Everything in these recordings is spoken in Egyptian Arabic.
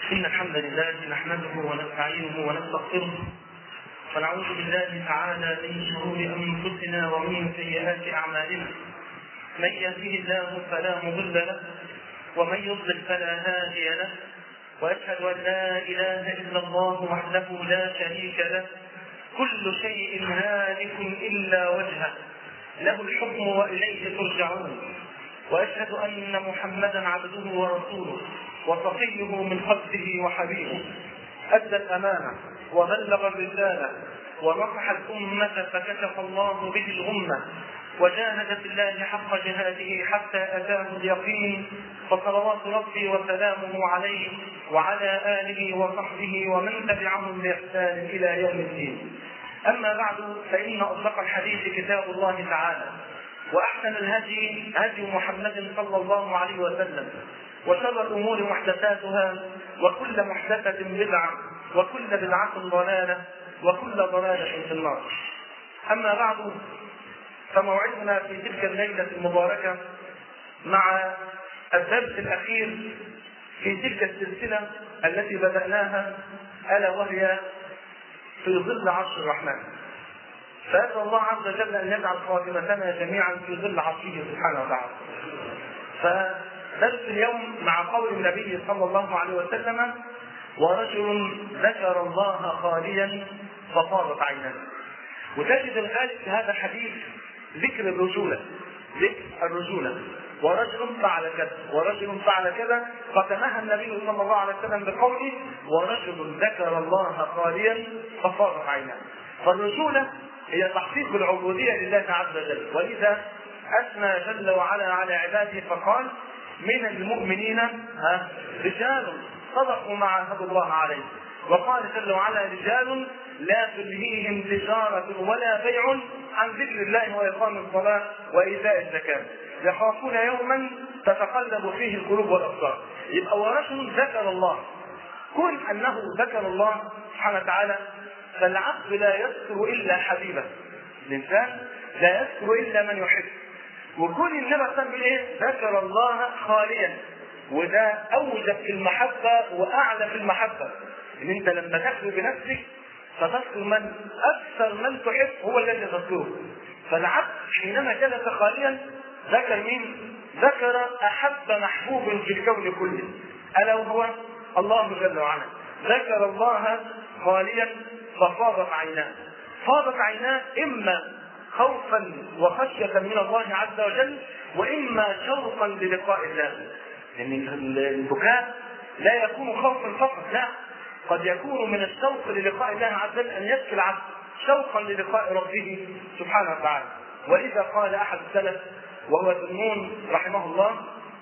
إن الحمد لله نحمده ونستعينه ونستغفره ونعوذ بالله تعالى من شرور أنفسنا ومن سيئات أعمالنا من يهده الله فلا مضل له ومن يضلل فلا هادي له وأشهد أن لا إله إلا الله وحده لا شريك له كل شيء هالك إلا وجهه له الحكم وإليه ترجعون وأشهد أن محمدا عبده ورسوله وصفيه من خلقه وحبيبه أدى الأمانة وبلغ الرسالة ونصح الأمة فكشف الله به الغمة وجاهد في الله حق جهاده حتى أتاه اليقين فصلوات ربي وسلامه عليه وعلى آله وصحبه ومن تبعهم بإحسان إلى يوم الدين أما بعد فإن أصدق الحديث كتاب الله تعالى وأحسن الهدي هدي محمد صلى الله عليه وسلم وشر الأمور محدثاتها وكل محدثة بدعة وكل بدعة ضلالة وكل ضلالة في النار أما بعد فموعدنا في تلك الليلة المباركة مع الدرس الأخير في تلك السلسلة التي بدأناها ألا وهي في ظل عرش الرحمن فأسأل الله عز وجل أن يجعل خاتمتنا جميعا في ظل عرشه سبحانه وتعالى فدرس اليوم مع قول النبي صلى الله عليه وسلم ورجل ذكر الله خاليا ففاضت عيناه وتجد الغالب في هذا الحديث ذكر الرجولة ذكر الرجولة ورجل فعل كذا ورجل فعل كذا ختمها النبي صلى الله عليه وسلم بقوله ورجل ذكر الله خاليا ففاضت عيناه فالرجولة هي تحقيق العبودية لله عز وجل ولذا أثنى جل وعلا على عباده فقال من المؤمنين ها رجال صدقوا ما عاهدوا الله عليه وقال جل وعلا رجال لا تلهيهم تجارة ولا بيع عن ذكر الله وإقام الصلاة وإيتاء الزكاة يخافون يوما تتقلب فيه القلوب والأبصار يبقى ورجل ذكر الله كون أنه ذكر الله سبحانه وتعالى فالعبد لا يذكر إلا حبيبه الإنسان لا يذكر إلا من يحب وكون النبي صلى الله عليه وسلم ايه؟ ذكر الله خاليا وده اوجب في المحبه واعلى في المحبه ان انت لما تخلو بنفسك فتذكر من اكثر من تحب هو الذي تذكره فالعبد حينما جلس خاليا ذكر مين؟ ذكر احب محبوب في الكون كله الا وهو الله جل وعلا ذكر الله خاليا ففاضت عيناه فاضت عيناه اما خوفا وخشية من الله عز وجل وإما شوقا للقاء الله لأن البكاء لا يكون خوفا فقط لا قد يكون من الشوق للقاء الله عز وجل أن يبكي العبد شوقا للقاء ربه سبحانه وتعالى ولذا قال أحد السلف وهو ذنون رحمه الله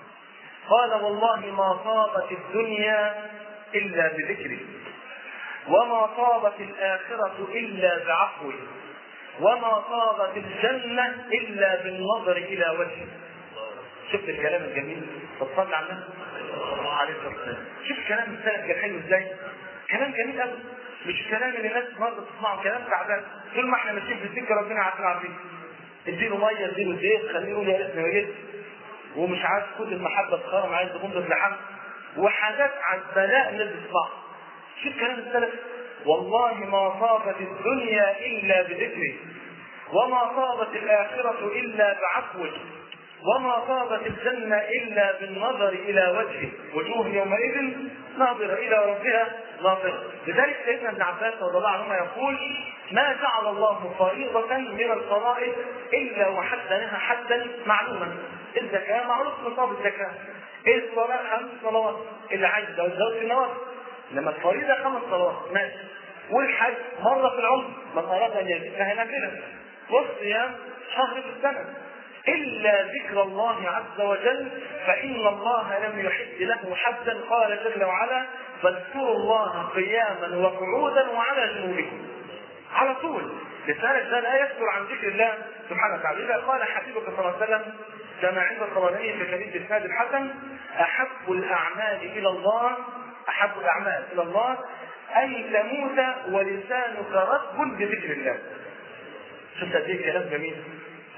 قال والله ما طابت الدنيا إلا بذكره وما طابت الآخرة إلا بعفوه وما طابت الجنة إلا بالنظر إلى وجهه شفت الكلام الجميل فتصلي على النبي عليه الصلاة والسلام شوف كلام السلف كان حلو ازاي كلام جميل قوي مش الكلام اللي الناس النهارده تسمعه كلام تعبان طول ما احنا ماشيين في السكه ربنا عارفين عارفين اديله ميه اديله زيت خليه يقول يا ريتني وجدت ومش عايز كل المحبه تخرم عايز غمضه لحم وحاجات عن بلاء الناس بتسمعها شوف كلام السلف والله ما طابت الدنيا إلا بذكره وما طابت الآخرة إلا بعفوه وما طابت الجنة إلا بالنظر إلى وجهه وجوه يومئذ ناظرة إلى ربها ناظرة لذلك سيدنا ابن عباس رضي الله عنهما يقول ما جعل الله فريضة من الفرائض إلا وحد لها حدا معلوما الزكاة معروف نصاب الزكاة الصلاة خمس صلوات اللي عايز يزود في النوافل لما الفريضة خمس صلوات ماشي والحج مرة في العمر من أراد أن يزكى نافلة والصيام شهر في السنة إلا ذكر الله عز وجل فإن الله لم يحد له حدا قال جل وعلا فاذكروا الله قياما وقعودا وعلى جنوبكم على طول لسانك ده لا يكثر عن ذكر الله سبحانه وتعالى إذا قال حبيبك صلى الله عليه وسلم كما عند الطبراني في حديث الإسناد الحسن أحب الأعمال إلى الله أحب الأعمال إلى الله أن تموت ولسانك رطب بذكر الله. شفت قد إيه كلام جميل؟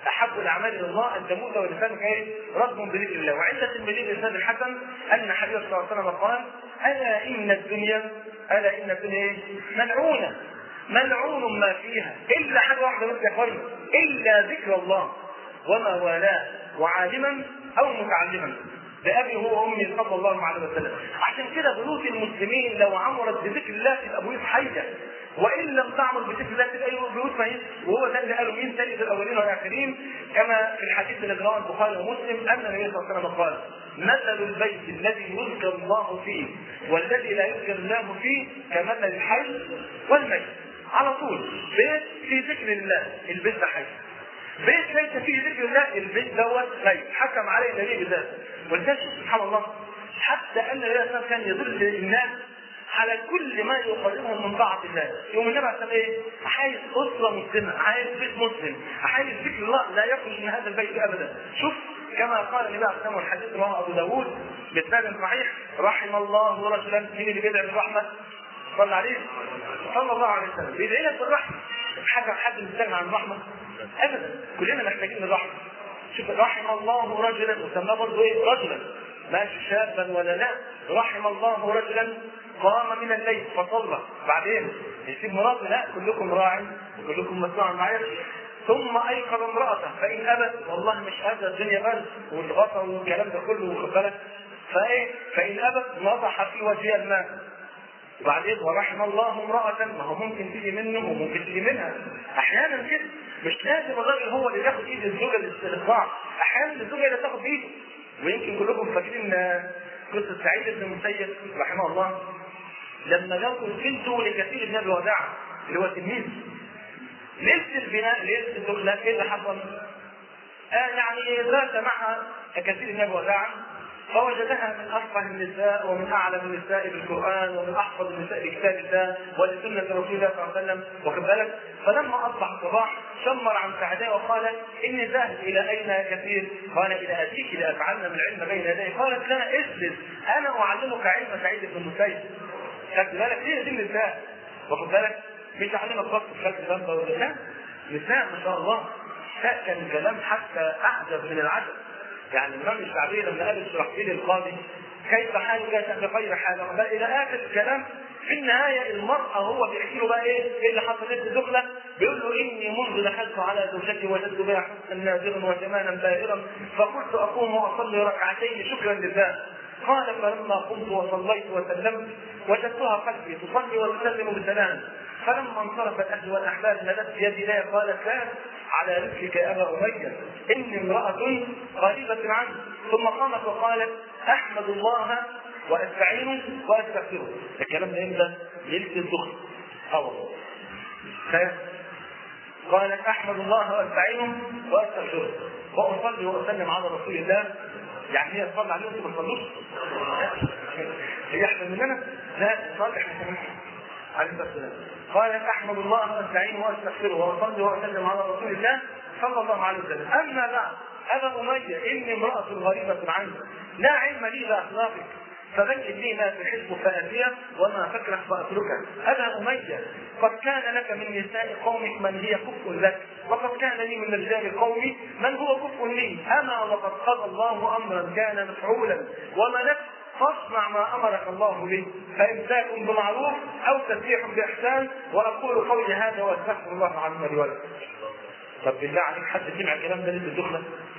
احب الاعمال الى الله ان تموت ولسانك ايه؟ رطب بذكر الله وعند الترمذي باسناد الحسن ان حبيب صلى الله عليه وسلم قال الا ان الدنيا الا ان الدنيا ايه؟ ملعونه ملعون ما فيها الا حاجه واحده بس يا اخوانا الا ذكر الله وما والاه وعالما او متعلما بأبي هو وأمي صلى الله عليه وسلم عشان كده بيوت المسلمين لو عمرت بذكر الله تبقى بيوت حية وإن لم تعمر بذكر الله تبقى بيوت ميت وهو ده اللي قاله مين سيد الأولين والآخرين كما في الحديث الذي رواه البخاري ومسلم أن النبي صلى الله عليه وسلم قال مثل البيت الذي يذكر الله فيه والذي لا يذكر الله فيه كمثل الحي والميت على طول بيت في ذكر الله البيت ده حي بيت ليس فيه ذكر الله البيت دوت ميت حكم عليه النبي بذلك ولذلك سبحان الله حتى ان النبي صلى الله عليه وسلم كان يدل الناس على كل ما يقربهم من طاعة الله يوم النبي عليه ايه؟ عايز أسرة مسلمة عايز بيت مسلم عايز ذكر الله لا يخرج من هذا البيت أبدا شوف كما قال النبي عليه الصلاة والحديث رواه أبو داوود بإسناد صحيح رحم الله رجلا مين اللي بيدعي بالرحمة؟ صلى عليه صلى الله عليه وسلم بيدعي لك بالرحمة حاجة حد مستغنى عن الرحمة؟ أبدا كلنا محتاجين الرحمة شوف رحم الله رجلا وسماه برضه ايه رجلا ماشي شابا ولا لا رحم الله رجلا قام من الليل فصلى بعدين يسيب مراته لا كلكم راع وكلكم مسؤول عن رعيته ثم ايقظ امراته فان ابت والله مش هذا الدنيا بل والغطا والكلام ده كله واخد بالك فايه فان ابت نضح في وجهها الماء وبعدين ورحم الله امرأة ما هو ممكن تيجي منه وممكن تيجي منها أحيانا كده مش لازم الراجل هو اللي ياخد ايد الزوجة للاسترضاع أحيانا الزوجة اللي تاخد بإيده ويمكن كلكم فاكرين قصة سعيد بن المسيب رحمه الله لما جاءوا بنته لكثير بن ابي وداع اللي هو تلميذ ليله البناء ليله الدخله ايه اللي حصل؟ آه يعني ذات معها كثير بن ابي وداع فوجدها من افقه النساء ومن اعلم النساء بالقران ومن احفظ النساء بكتاب الله ولسنه رسول الله صلى الله عليه وسلم واخد بالك فلما اصبح الصباح شمر عن سعداء وقال اني ذاهب الى اين يا كثير؟ قال الى ابيك لافعلن من العلم بين يدي قالت لا اجلس انا اعلمك علم سعيد بن المسيب خدت بالك هي دي النساء واخد بالك مش اعلمك بس في خلق ذنب ولا لا نساء ما شاء الله نساء كان كلام حتى اعجب من العجب يعني الامام الشعبي لما قال الشرحبيل القاضي كيف حالك بغير حال الى اخر الكلام في النهايه المراه هو بيحكي له بقى ايه ايه اللي حصل في الدخله بيقول له اني منذ دخلت على زوجتي وجدت بها حسنا نادرا وجمالا باهرا فقلت اقوم واصلي ركعتين شكرا لله قال فلما قمت وصليت وسلمت وجدتها قلبي تصلي وتسلم بسلام فلما انصرف الاهل والاحباب مددت يدي لها قالت لا على رزقك يا ابا اميه اني امراه غريبه عنك ثم قامت وقالت احمد الله واستعينه واستغفره الكلام ده امتى؟ ليله الدخل اه قالت احمد الله واستعينه واستغفره واصلي واسلم على رسول الله يعني هي تصلي عليه وانتم ما تصلوش هي احسن مننا لا تصلي احنا كمان عليه الصلاه والسلام قالت احمد الله واستعينه واستغفره واصلي واسلم على رسول الله صلى الله عليه وسلم اما بعد ابا اميه اني امراه غريبه عنك لا علم لي باخلاقك فبين لي ما تحب فاتيه وما تكره فاتركك ابا اميه قد كان لك من نساء قومك من هي كفء لك وقد كان لي من رجال قومي من هو كفء لي اما وقد قضى الله امرا كان مفعولا وملكت فاصنع ما امرك الله به فامساك بمعروف او تسبيح باحسان واقول قولي هذا واستغفر الله العظيم لي ولكم. طب بالله عليك حد سمع الكلام ده لسه الدخله؟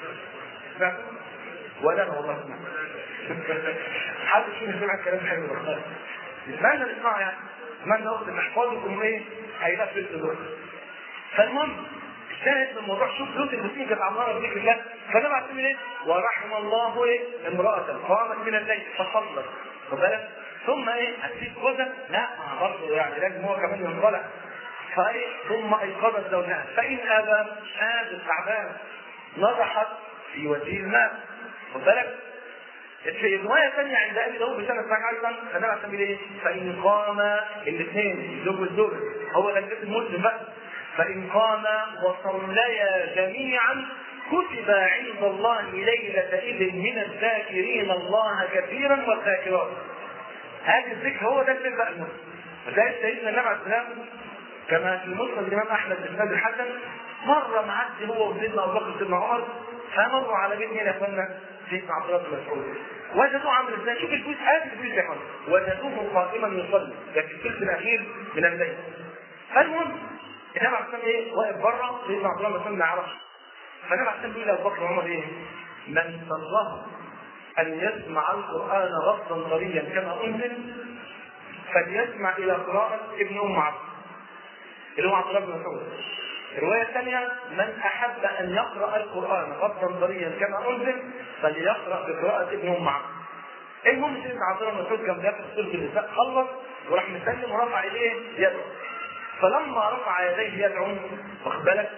ولا انا والله سمعت. حد فينا سمع الكلام ده حلو والله. ماذا نسمع يعني؟ ماذا اخذ محفظكم ايه؟ هيبقى في الدخله. فالمهم شاهد من الموضوع شوف بيوت المسلمين كانت عماره بذكر الله فده بعد ايه؟ ورحم الله ايه؟ امراه قامت من الليل فصلت خد بالك؟ ثم ايه؟ هتسيب جوزها؟ لا برضه يعني لازم هو كمان ينطلع فايه؟ ثم ايقظت زوجها فان ابى شاب تعبان نضحت في وجه الماء خد بالك؟ في رواية ثانية عند أبي داوود بسنة صحيح أيضا فده بسميه إيه؟ فإن قام الاثنين الزوج والزوج هو ده الجسم المسلم بقى فإن قاما وصليا جميعا كتب عند الله ليلة إذ من الذاكرين الله كثيرا والذاكرات. هذا الذكر هو ده الذكر بقى المسلم. وذلك سيدنا النبي عليه السلام كما في مسند الامام احمد بن ابي الحسن مره معدي هو وسيدنا ابو بكر وسيدنا عمر فمروا على بيت مين يا اخوانا؟ سيدنا عبد الله بن مسعود وجدوه عامل ازاي؟ شوف البيوت هات البيوت يا اخوانا وجدوه قائما يصلي ده في الثلث الاخير من الليل فالمهم النبي عليه الصلاه ايه؟ واقف بره سيدنا عبد الله بن مسعود ما يعرفش فالنبي عليه الصلاه بيقول لابو بكر وعمر ايه؟ من سره ان يسمع القران غضا طريا كما انزل فليسمع الى قراءه ابن ام عبد اللي هو عبد الله بن مسعود الرواية الثانية من أحب أن يقرأ القرآن غضا طريا كما أنزل فليقرأ بقراءة ابن أم عبد. المهم سيدنا عبد الله بن مسعود كان بيقرأ سورة النساء خلص وراح مسلم ورفع إليه يده. فلما رفع يديه يدعو واخد بالك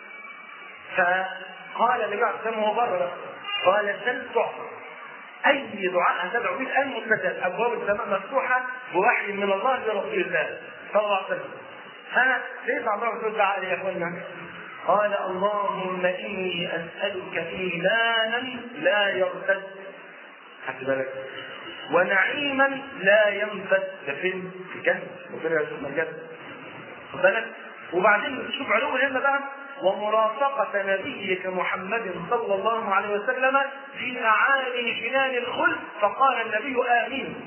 فقال النبي عليه الصلاة والسلام وهو بره قال سل تعطى أي دعاء تدعو به الآن مستجاب أبواب السماء مفتوحة بوحي من الله لرسول الله صلى الله عليه وسلم ها ليس عبد الله بن دعاء يا اخوانا قال اللهم اني اسالك ايمانا لا يرتد خدت بالك ونعيما لا ينفد ده فين؟ في الجنه ربنا يرزقنا الجنه خد بالك وبعدين شوف علو الهمه بقى ومرافقة نبيك محمد صلى الله عليه وسلم في أعالي جنان الخلد فقال النبي آمين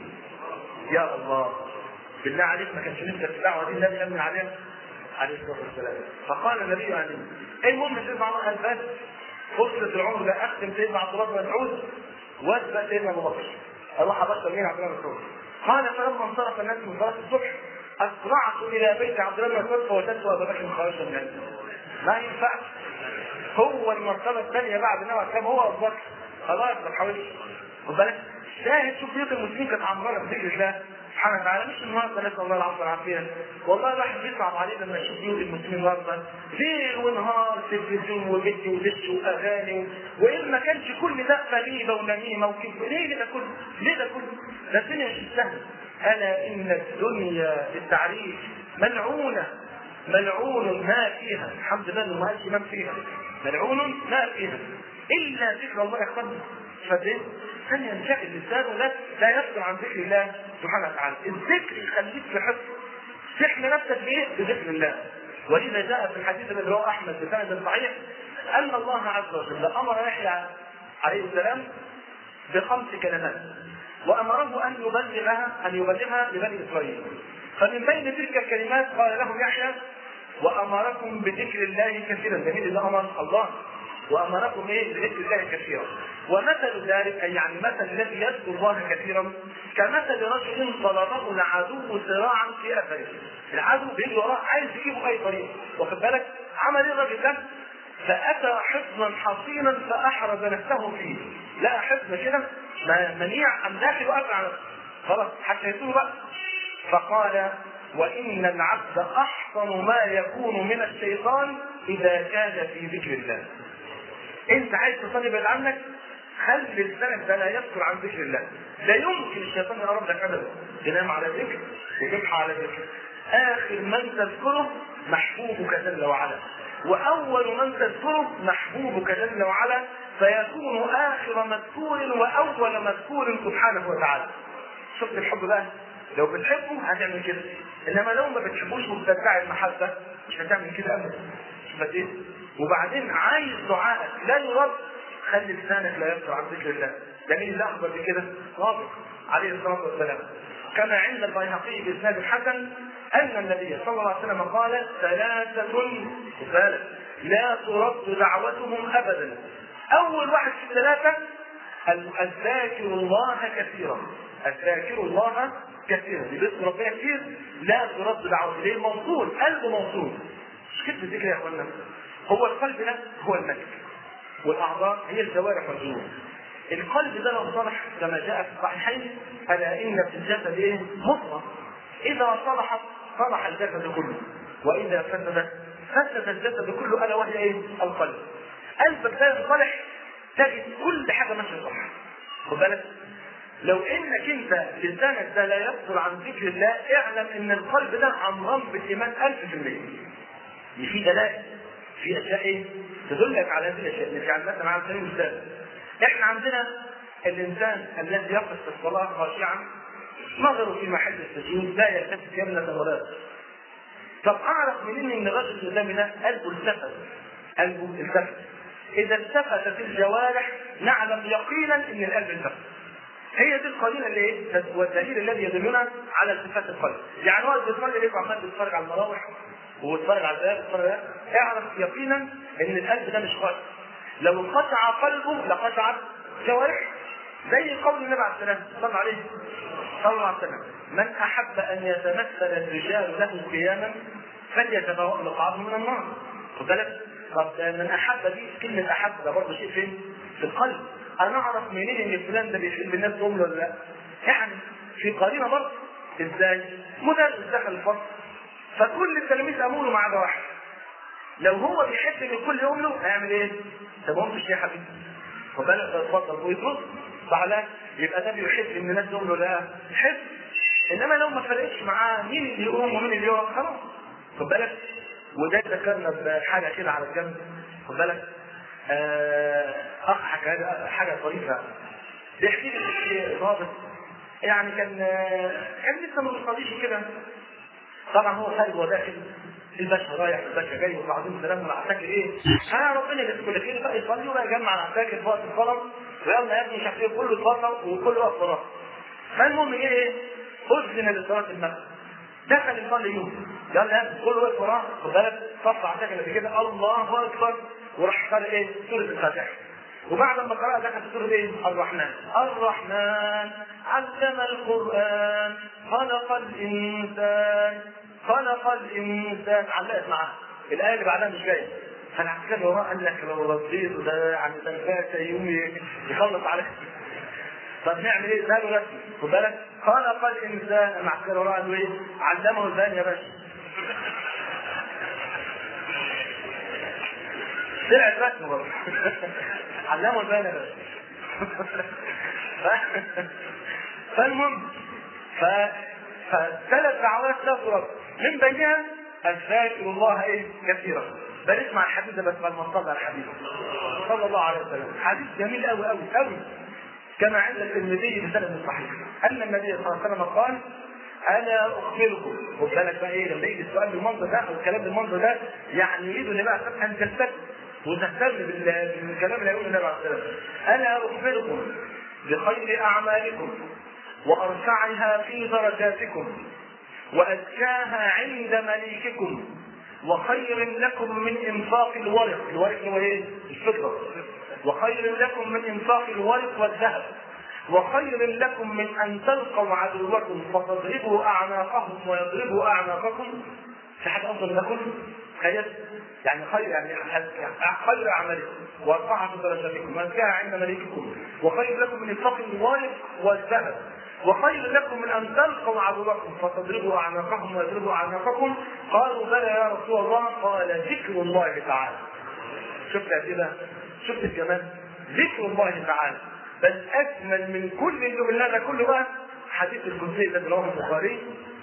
يا الله بالله عليك ما كانش نفسك الدعوه دي النبي امن عليها عليه الصلاه والسلام فقال النبي امين المهم سيدنا عمر قال بس فرصه العمر ده اختم سيدنا عبد الله بن مسعود واسبق سيدنا ابو بكر اروح ابشر مين عبد الله بن مسعود قال فلما انصرف الناس من صلاه الصبح اسرعت الى بيت عبد الله بن مسعود فوجدت ابا بكر خارجا من الجنه ما ينفعش هو المرتبه الثانيه بعد نوع كم هو ابو بكر خلاص ما تحاولش خد بالك شاهد شوف بيوت المسلمين كانت عمرانه بذكر الله سبحانه وتعالى مش النهارده نسال الله العفو والعافيه والله الواحد بيصعب عليه لما يشوف بيوت المسلمين النهارده ليل ونهار تلفزيون وفيديو ودش واغاني وان ما كانش كل ده فليبه ونميمه وكذب ليه ده كله؟ ليه ده كله؟ ده الدنيا مش سهله الا ان الدنيا بالتعريف ملعونه ملعون ما فيها الحمد لله انه ما قالش من فيها ملعون ما فيها الا ذكر الله يا اخوانا فاهم؟ أن ينشغل الإنسان لا لا يصدر عن ذكر الله سبحانه وتعالى، الذكر يخليك في حفظ تحمي نفسك بإيه؟ بذكر الله. ولذا جاء في الحديث الذي رواه أحمد بسند صحيح أن الله عز وجل أمر يحيى عليه السلام بخمس كلمات وأمره أن يبلغها أن يبلغها لبني إسرائيل. فمن بين تلك الكلمات قال لهم يحيى وأمركم بذكر الله كثيرا، جميل اللي أمر الله وامركم ايه بذكر الله كثيرا ومثل ذلك اي يعني مثل الذي يذكر الله كثيرا كمثل رجل طلبه العدو صراعا في اثره العدو بيجي وراه عايز يجيبه باي طريقه واخد بالك عمل ايه الراجل ده؟ فاتى حصنا حصينا فاحرز نفسه فيه لقى حصن كده منيع قام داخل وقفل على نفسه خلاص حتى يسوق بقى فقال وان العبد احصن ما يكون من الشيطان اذا كان في ذكر الله انت عايز تصلي يبعد عنك خلي لسانك ده لا يذكر عن ذكر الله لا يمكن الشيطان يقرب لك ابدا تنام على ذكر وتصحى على ذكر اخر من تذكره محبوبك جل وعلا واول من تذكره محبوبك جل وعلا فيكون اخر مذكور واول مذكور سبحانه وتعالى شفت الحب بقى لو بتحبه هتعمل كده انما لو ما بتحبوش وبتدعي المحبه مش هتعمل كده ابدا شفت ايه وبعدين عايز دعائك لا يرد خلي لسانك لا يذكر عن ذكر الله ده مين اللي اخبر بكده؟ صادق عليه الصلاه والسلام كما عند البيهقي باسناد الحسن ان النبي صلى الله عليه وسلم قال ثلاثه مثال لا ترد دعوتهم ابدا اول واحد في الثلاثه الذاكر الله كثيرا الذاكر الله كثيرا باسم ربنا كثير لا ترد دعوته ليه موصول قلبه موصول مش كده الذكر يا اخوانا هو القلب ده هو الملك والاعضاء هي الجوارح والجنود القلب ده لو صلح كما جاء في الصحيحين الا ان في الجسد ايه مضغه اذا صلحت صلح الجسد كله واذا فسدت فسد الجسد كله الا وهي ايه القلب قلبك ده ينصلح تجد كل حاجه ماشيه صح خد بالك لو انك انت لسانك ده لا يصدر عن ذكر الله اعلم ان القلب ده عمران بالايمان 1000% في دلائل في اشياء ايه؟ تدلك على هذه الاشياء يعني مثلا على سبيل المثال احنا عندنا الانسان الذي يقف في الصلاه خاشعا نظره في محل السجود لا يلتفت يمنة ولا طب اعرف منين ان الراجل اللي قدامي ده قلبه التفت قلبه التفت اذا التفتت الجوارح نعلم يقينا ان القلب التفت هي دي القرينه اللي ايه؟ والدليل الذي يدلنا على التفات القلب. يعني هو بيصلي ليه عمال بيتفرج على المراوح ويتفرج على الباب ويتفرج على اعرف يقينا ان القلب ده مش خاشع. لو انقطع قلبه لقطعت جوارحه. زي قول النبي عليه السلام صلى عليه صلى الله عليه وسلم من احب ان يتمثل الرجال له قياما فليتبوأ مقعده من النار. خد بالك؟ طب من احب دي كلمه احب ده برضه شيء فين؟ في القلب. انا اعرف منين ان فلان ده بيحب الناس دول ولا لا؟ يعني في قرينه برضه ازاي؟ مدرس دخل الفصل فكل التلاميذ قاموا له ما عدا واحد. لو هو بيحب ان الكل يقوم له هيعمل ايه؟ طب هو مش يا حبيبي. خد بالك اتفضل ويرد صح لا؟ يبقى ده بيحب ان الناس تقوم له لا يحب انما لو ما فرقش معاه مين اللي يقوم ومين اللي يقف خلاص خد بالك وده ذكرنا بحاجه كده على الجنب خد بالك آه اضحك حاجه طريفه بيحكي لي ضابط يعني كان كان لسه ما بيصليش كده طبعا هو خارج وداخل الباشا رايح الباشا جاي وبعدين سلام العساكر ايه؟ ها ربنا يجزيك كل خير بقى يصلي وبقى يجمع العساكر في وقت الصلاه ويلا يا ابني مش عارف ايه كله اتفضل وكله واقف وراه. فالمهم ايه ايه؟ اذن لصلاه المغرب. دخل يصلي يوم يلا يا ابني كله واقف وراه خد بالك صف عساكر قد كده الله اكبر وراح قال ايه؟ سوره الفاتحه. وبعد ما قرأ دخل في سورة ايه؟ الرحمن. الرحمن علم القرآن خلق الإنسان خلق الإنسان علقت معاه. الآية اللي بعدها مش جاية. فالعسكري وراه قال لك لو رديت ده يعني ده الفاتحة يوم يخلص عليك. طب نعمل ايه؟ ده له رسمي خد بالك خلق الانسان العسكري وراه قال له ايه؟ علمه البيان يا باشا. طلعت رسمه برضه علمه البيان يا باشا. فالمهم ف... فثلاث دعوات لا ترد من بينها الذاكر الله ايه كثيرا بل اسمع الحديث ده بس بعد ما نصلي على الحديث صلى الله عليه وسلم حديث جميل قوي قوي قوي كما عند الترمذي بسند صحيح ان النبي صلى الله عليه وسلم قال انا اخبركم خد بالك بقى ايه لما يجي السؤال بالمنظر ده او الكلام بالمنظر ده يعني يريد النبي عليه الصلاه ان تستفد وتهتم بالكلام اللي هيقوله النبي عليه الصلاه والسلام انا اخبركم بخير اعمالكم وارفعها في درجاتكم وازكاها عند مليككم وخير لكم من انفاق الورق، الورق هو ايه؟ الفضه. وخير لكم من انفاق الورق والذهب. وخير لكم من ان تلقوا عدوكم فتضربوا اعناقهم ويضربوا اعناقكم. في حاجه افضل من كله؟ تخيل؟ يعني خير يعني خير اعمالكم وارفعها في درجاتكم وازكاها عند مليككم وخير لكم من انفاق الورق والذهب وخير لكم من ان تلقوا عدوكم فتضربوا اعناقهم ويضربوا اعناقكم قالوا بلى يا رسول الله قال ذكر الله تعالى شفت يا كده شفت الجمال ذكر الله تعالى بل اجمل من كل اللي قلنا ده كله بقى حديث القدسي الذي رواه البخاري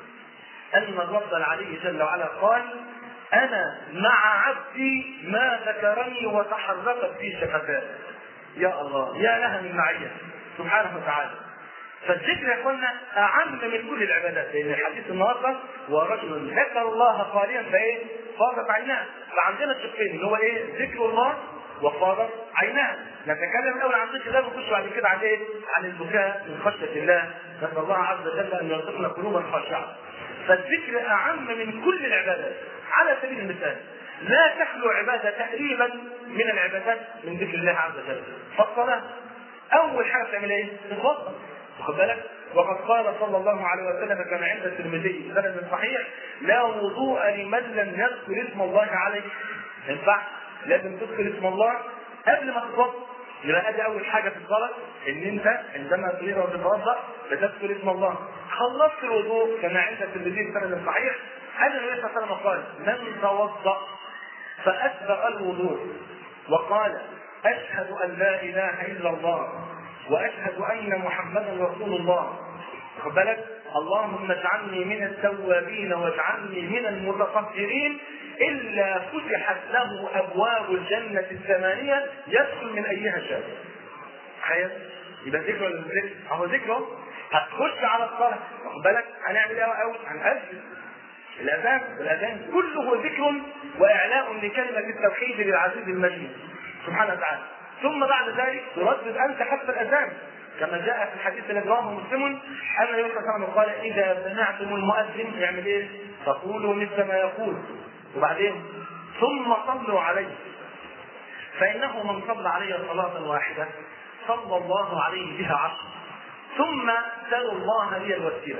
ان الرب العلي جل وعلا قال انا مع عبدي ما ذكرني وتحركت في شفتاه يا الله يا لها من معيه سبحانه وتعالى فالذكر يا اخوانا اعم من كل العبادات لان الحديث النهارده ورجل ذكر الله خاليا فايه؟ فاضت عيناه فعندنا الشقين اللي هو ايه؟ ذكر الله وفاضت عيناه نتكلم الاول عن ذكر الله ونخش بعد كده عن ايه؟ عن البكاء من خشيه الله نسال الله عز وجل ان يرزقنا قلوبا خاشعه فالذكر اعم من كل العبادات على سبيل المثال لا تخلو عباده تقريبا من العبادات من ذكر الله عز وجل فالصلاه اول حاجه تعمل ايه؟ تتوضا واخد بالك؟ وقد قال صلى الله عليه وسلم كما عند الترمذي سند صحيح لا وضوء لمن لم يذكر اسم الله عليه ما ينفعش لازم تذكر اسم الله قبل ما تتوضا يبقى ادي اول حاجه في الصلاه ان انت عندما تريد ان تتوضا بتذكر اسم الله خلصت الوضوء كما عند الترمذي سند صحيح ان النبي صلى الله عليه وسلم قال من توضا فاسبغ الوضوء وقال اشهد ان لا اله الا الله واشهد ان محمدا رسول الله خد بالك اللهم اجعلني من التوابين واجعلني من المتطهرين الا فتحت له ابواب الجنه الثمانيه يدخل من ايها شاء تخيل يبقى ذكر ولا مش ذكر؟ اهو ذكر هتخش على الصلاه واخد بالك هنعمل ايه اول؟ هنأذن الاذان الاذان كله ذكر واعلاء لكلمه التوحيد للعزيز المجيد سبحانه وتعالى ثم بعد ذلك تردد انت حتى الاذان كما جاء في الحديث الذي رواه مسلم ان النبي صلى الله عليه وسلم قال اذا سمعتم المؤذن يعمل ايه؟ فقولوا مثل ما يقول وبعدين ثم صلوا عليه فانه من صلى علي صلاه واحده صلى الله عليه بها عشر ثم سلوا الله لي الوسيله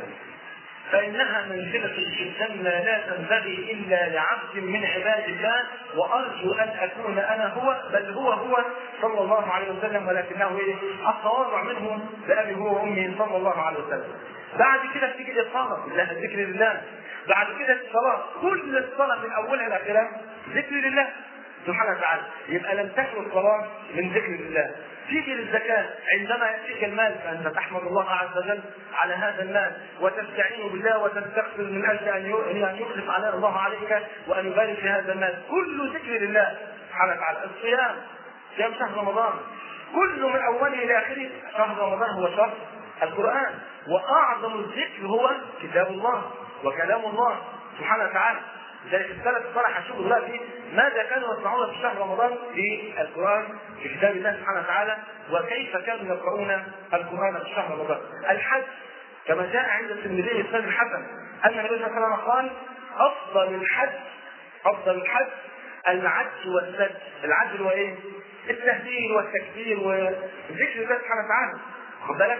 فإنها منزلة في الجنة لا تنبغي إلا لعبد من عباد الله وأرجو أن أكون أنا هو بل هو هو صلى الله عليه وسلم ولكنه إيه؟ التواضع منه بأبي هو وأمه صلى الله عليه وسلم. بعد كده تيجي الإقامة لله ذكر لله. بعد كده الصلاة كل الصلاة من أولها لآخرها ذكر لله سبحانه وتعالى يبقى لم تكن الصلاة من ذكر الله تيجي للزكاة عندما يأتيك المال فأنت تحمد الله عز وجل على هذا المال وتستعين بالله وتستغفر من أجل أن يخلف على الله عليك وأن يبارك في هذا المال كل ذكر لله سبحانه وتعالى الصيام صيام شهر رمضان كل من أوله إلى آخره شهر رمضان هو شهر القرآن وأعظم الذكر هو كتاب الله وكلام الله سبحانه وتعالى لذلك السلف الصالح هنشوف دلوقتي ماذا كانوا يصنعون في شهر رمضان في القران في كتاب الله سبحانه وتعالى وكيف كانوا يقرؤون القران في شهر رمضان. الحج كما جاء عند الترمذي بسند الحسن ان النبي صلى الله عليه وسلم قال افضل الحج افضل الحج العج والسد، العج اللي هو ايه؟ التهليل والتكبير وذكر الله سبحانه وتعالى. خد بالك؟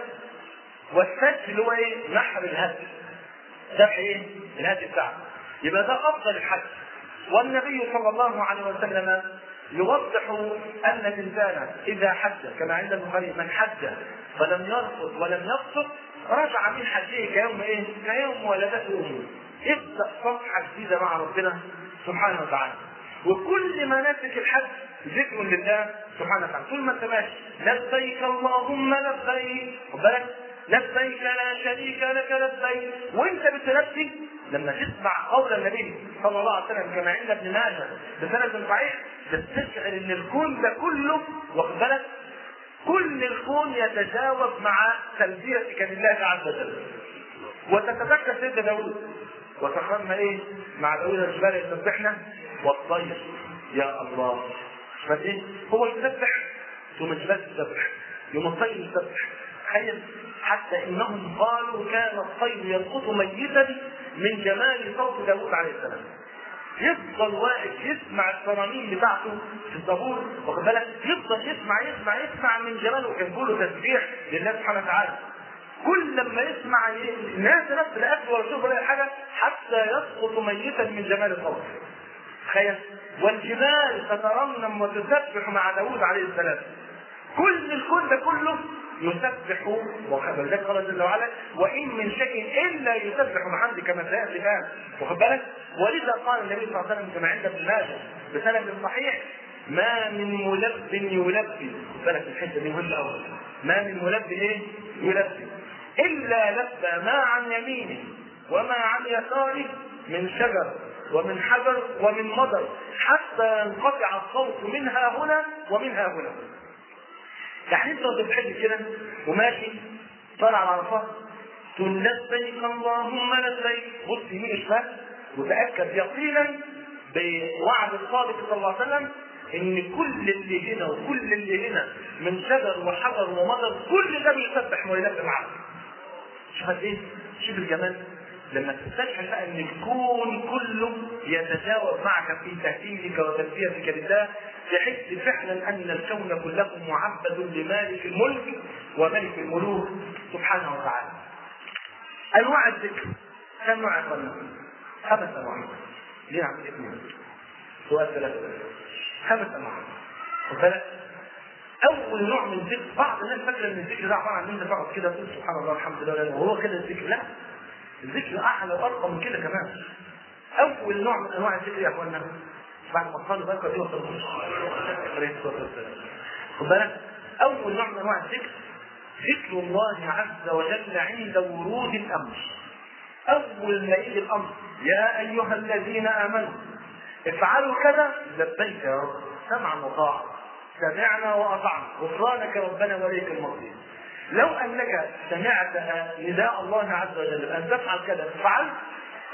والسد اللي هو ايه؟ نحر الهدي. ذبح ايه؟ الهدي بتاعه. يبقى ده افضل الحج والنبي صلى الله عليه وسلم يوضح ان الانسان اذا حج كما عند البخاري من حج فلم يرفض ولم يفسق رجع من حجه كيوم ايه؟ كيوم ولدته امه. ابدا صفحه جديده مع ربنا سبحانه وتعالى. وكل مناسك الحج ذكر لله سبحانه وتعالى، طول ما انت ماشي لبيك اللهم لبيك، خد بالك؟ لبيك لا شريك لك لبيك، وانت بتلبي لما تسمع قول النبي صلى الله عليه وسلم كما عند ابن ماجه بسند صحيح بتشعر ان الكون ده كله واخد بالك كل الكون يتجاوب مع تلبيتك لله عز وجل وتتذكر سيدنا داوود وسخرنا ايه مع داوود الجبال يسبحنا والطير يا الله فايه هو يسبح ثم الجبال تسبح يوم الطير يسبح تخيل حتى انهم قالوا كان الطير يسقط ميتا من جمال صوت داوود عليه السلام يفضل واقف يسمع الترانيم بتاعته في الزبور واخد بالك يفضل يسمع يسمع يسمع من جماله وكان له تسبيح لله سبحانه وتعالى كل لما يسمع الناس نفس الاكل ولا شرب ولا حاجه حتى يسقط ميتا من جمال صوته تخيل والجبال تترنم وتسبح مع داوود عليه السلام كل الكون ده كله يسبح ولذلك قال جل وعلا وان من شيء الا يسبح بحمده كما سياتي الان واخد بالك ولذا قال النبي صلى الله عليه وسلم كما عند ابن ماجه بسند صحيح ما من ملب يلبي خد بالك الحته دي مهمه قوي ما من ملب ايه يلبي الا لبى ما عن يمينه وما عن يساره من شجر ومن حجر ومن مضر حتى ينقطع الصوت منها هنا ومنها هنا يعني انت وانت بتحج كده وماشي طالع على عرفات تقول لبيك اللهم لبيك بص يمين شمال وتاكد يقينا بوعد الصادق صلى الله عليه وسلم ان كل اللي هنا وكل اللي هنا من شجر وحجر ومطر كل ده بيسبح ويلبي معاك شوف قد ايه شوف الجمال لما تستشعر بقى ان الكون كله يتجاوب معك في تهديدك وتلبيتك لله تحس فعلا ان الكون كله معبد لمالك الملك وملك الملوك سبحانه وتعالى. انواع الذكر كم نوع يا خمس انواع. ليه نعمل اثنين؟ سؤال ثلاثة خمس انواع. خد بالك؟ اول نوع من الذكر بعض الناس فاكره ان الذكر ده عباره عن ان انت تقعد كده تقول سبحان الله الحمد لله وهو كده الذكر لا الذكر اعلى وارقى من كده كمان اول نوع من انواع الذكر يا اخوانا بعد ما تصلي بقى دي وصلت خد بالك اول نوع من انواع الذكر ذكر الله عز وجل عند ورود الامر اول ما يجي الامر يا ايها الذين امنوا افعلوا كذا لبيك يا رب سمعا وطاعه سمعنا واطعنا غفرانك ربنا واليك المصير لو انك سمعت نداء الله عز وجل ان تفعل كذا ففعلت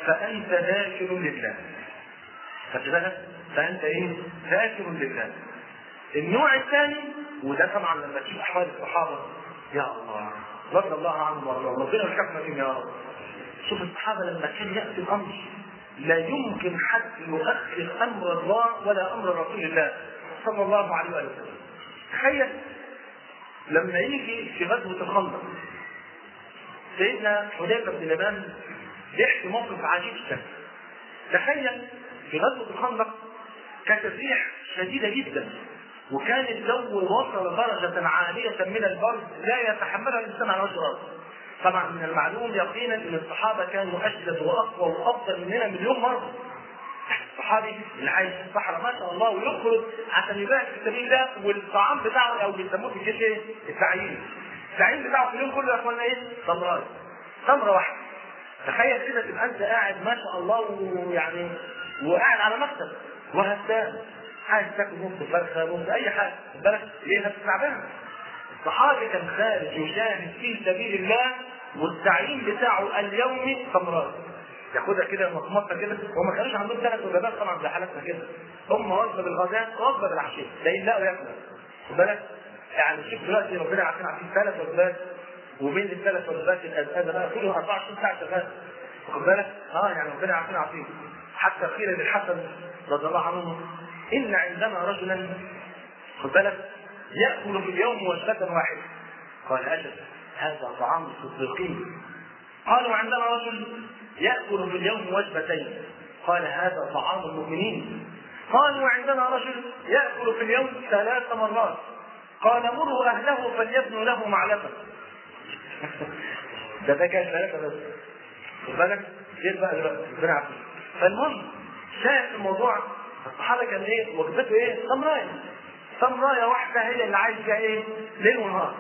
فانت ذاكر لله خدت بالك فانت ايه ذاكر لله النوع الثاني وده طبعا لما تشوف احوال الصحابه يا الله رضي الله عنهم وارضاهم ربنا يرحمنا فيهم يا رب شوف الصحابه لما كان ياتي الامر لا يمكن حد يؤخر امر الله ولا امر رسول الله صلى الله عليه وسلم تخيل لما يجي في غزوه الخندق سيدنا حذيفه بن اليمان بيحكي موقف عجيب الشكل تخيل في غزوه الخندق كانت الريح شديده جدا وكان الجو وصل درجة عالية من البرد لا يتحملها الإنسان على وجه الأرض. طبعا من المعلوم يقينا أن الصحابة كانوا أشدد وأقوى وأفضل مننا مليون مرة. الصحابي اللي عايش في الصحراء ما شاء الله ويخرج عشان يبارك في سبيل الله والطعام بتاعه او بيسموه في الجيش ايه؟ التعيين. التعيين بتاعه في اليوم كله يا اخوانا ايه؟ تمرات. تمره واحده. تخيل كده تبقى انت قاعد ما شاء الله ويعني وقاعد على مكتب وهتان عايز تاكل نص فرخه نص اي حاجه خد بالك ليه نفس تعبان الصحابي كان خارج يجاهد في سبيل الله والتعيين بتاعه اليومي تمرات ياخدها كده مطمطه كده وما كانوش عندهم ثلاث وجبات طبعا زي حالتنا كده هم وجبه بالغداء وجبه بالعشاء لا يلاقوا ياكلوا خد بالك يعني شوف دلوقتي ربنا عارفين عارفين ثلاث وجبات وبين الثلاث وجبات الازازه بقى كلهم 24 ساعه شغال واخد بالك؟ اه يعني ربنا عارفين عارفين حتى قيل للحسن رضي الله عنه ان عندنا رجلا خد بالك ياكل في اليوم وجبه واحده قال اجل هذا طعام الصديقين قالوا عندنا رجل ياكل في اليوم وجبتين قال هذا طعام المؤمنين قالوا عندنا رجل ياكل في اليوم ثلاث مرات قال مروا اهله فليبنوا له معلفه ده ده كان ثلاثه بس خد بالك غير بقى دلوقتي ربنا يعافيك فالمهم شايف الموضوع الصحابه كان ايه وجبته ايه؟ تمرايه تمرايه واحده هي اللي عايش فيها ايه؟ ليل ونهار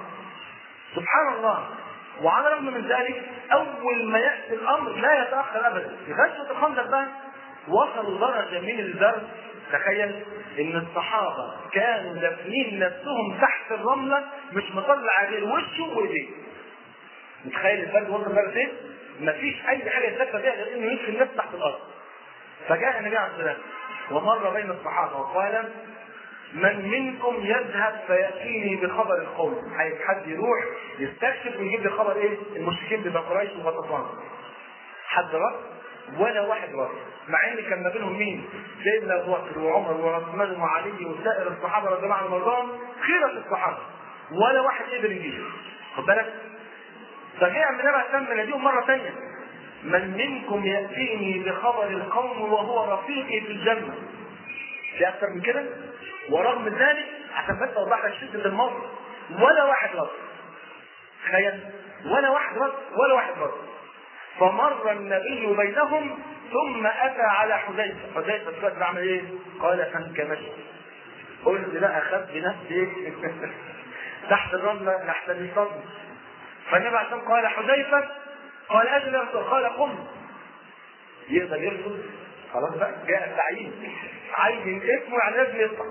سبحان الله وعلى الرغم من ذلك اول ما ياتي الامر لا يتاخر ابدا في غزوه الخندق بقى وصلوا درجه من البرد تخيل ان الصحابه كانوا دافنين نفسهم تحت الرمله مش مطلع غير وشه وايديه متخيل البرد وصل درجه ايه؟ مفيش اي حاجه يتدفى بيها غير انه يدخل الناس تحت الارض فجاء النبي عليه الصلاه والسلام ومر بين الصحابه وقال من منكم يذهب فياتيني بخبر القوم عايز حد يروح يستكشف ويجيب لي خبر ايه المشركين بين قريش وغطفان حد رد ولا واحد رد مع ان كان ما بينهم مين؟ سيدنا ابو بكر وعمر وعثمان وعلي وسائر الصحابه رضي الله عنهم وارضاهم خيره الصحابه ولا واحد قدر يجيب خد بالك فجاء النبي عليه الصلاه والسلام يناديهم مره ثانيه من منكم ياتيني بخبر القوم وهو رفيقي في الجنه في اكثر من كده ورغم ذلك عشان بس اوضح لك شده الموقف ولا واحد رد تخيل ولا واحد رد ولا واحد رد فمر النبي بينهم ثم اتى على حذيفه حذيفه دلوقتي عمل ايه؟ قال فانكمشت قلت لا اخذت بنفسي تحت الرمله لحسن الصدر فالنبي عليه الصلاه قال حذيفه قال اجل يا رسول قال قم يقدر يرفض خلاص بقى جاء التعيين عين اسمه يعني لازم يطلع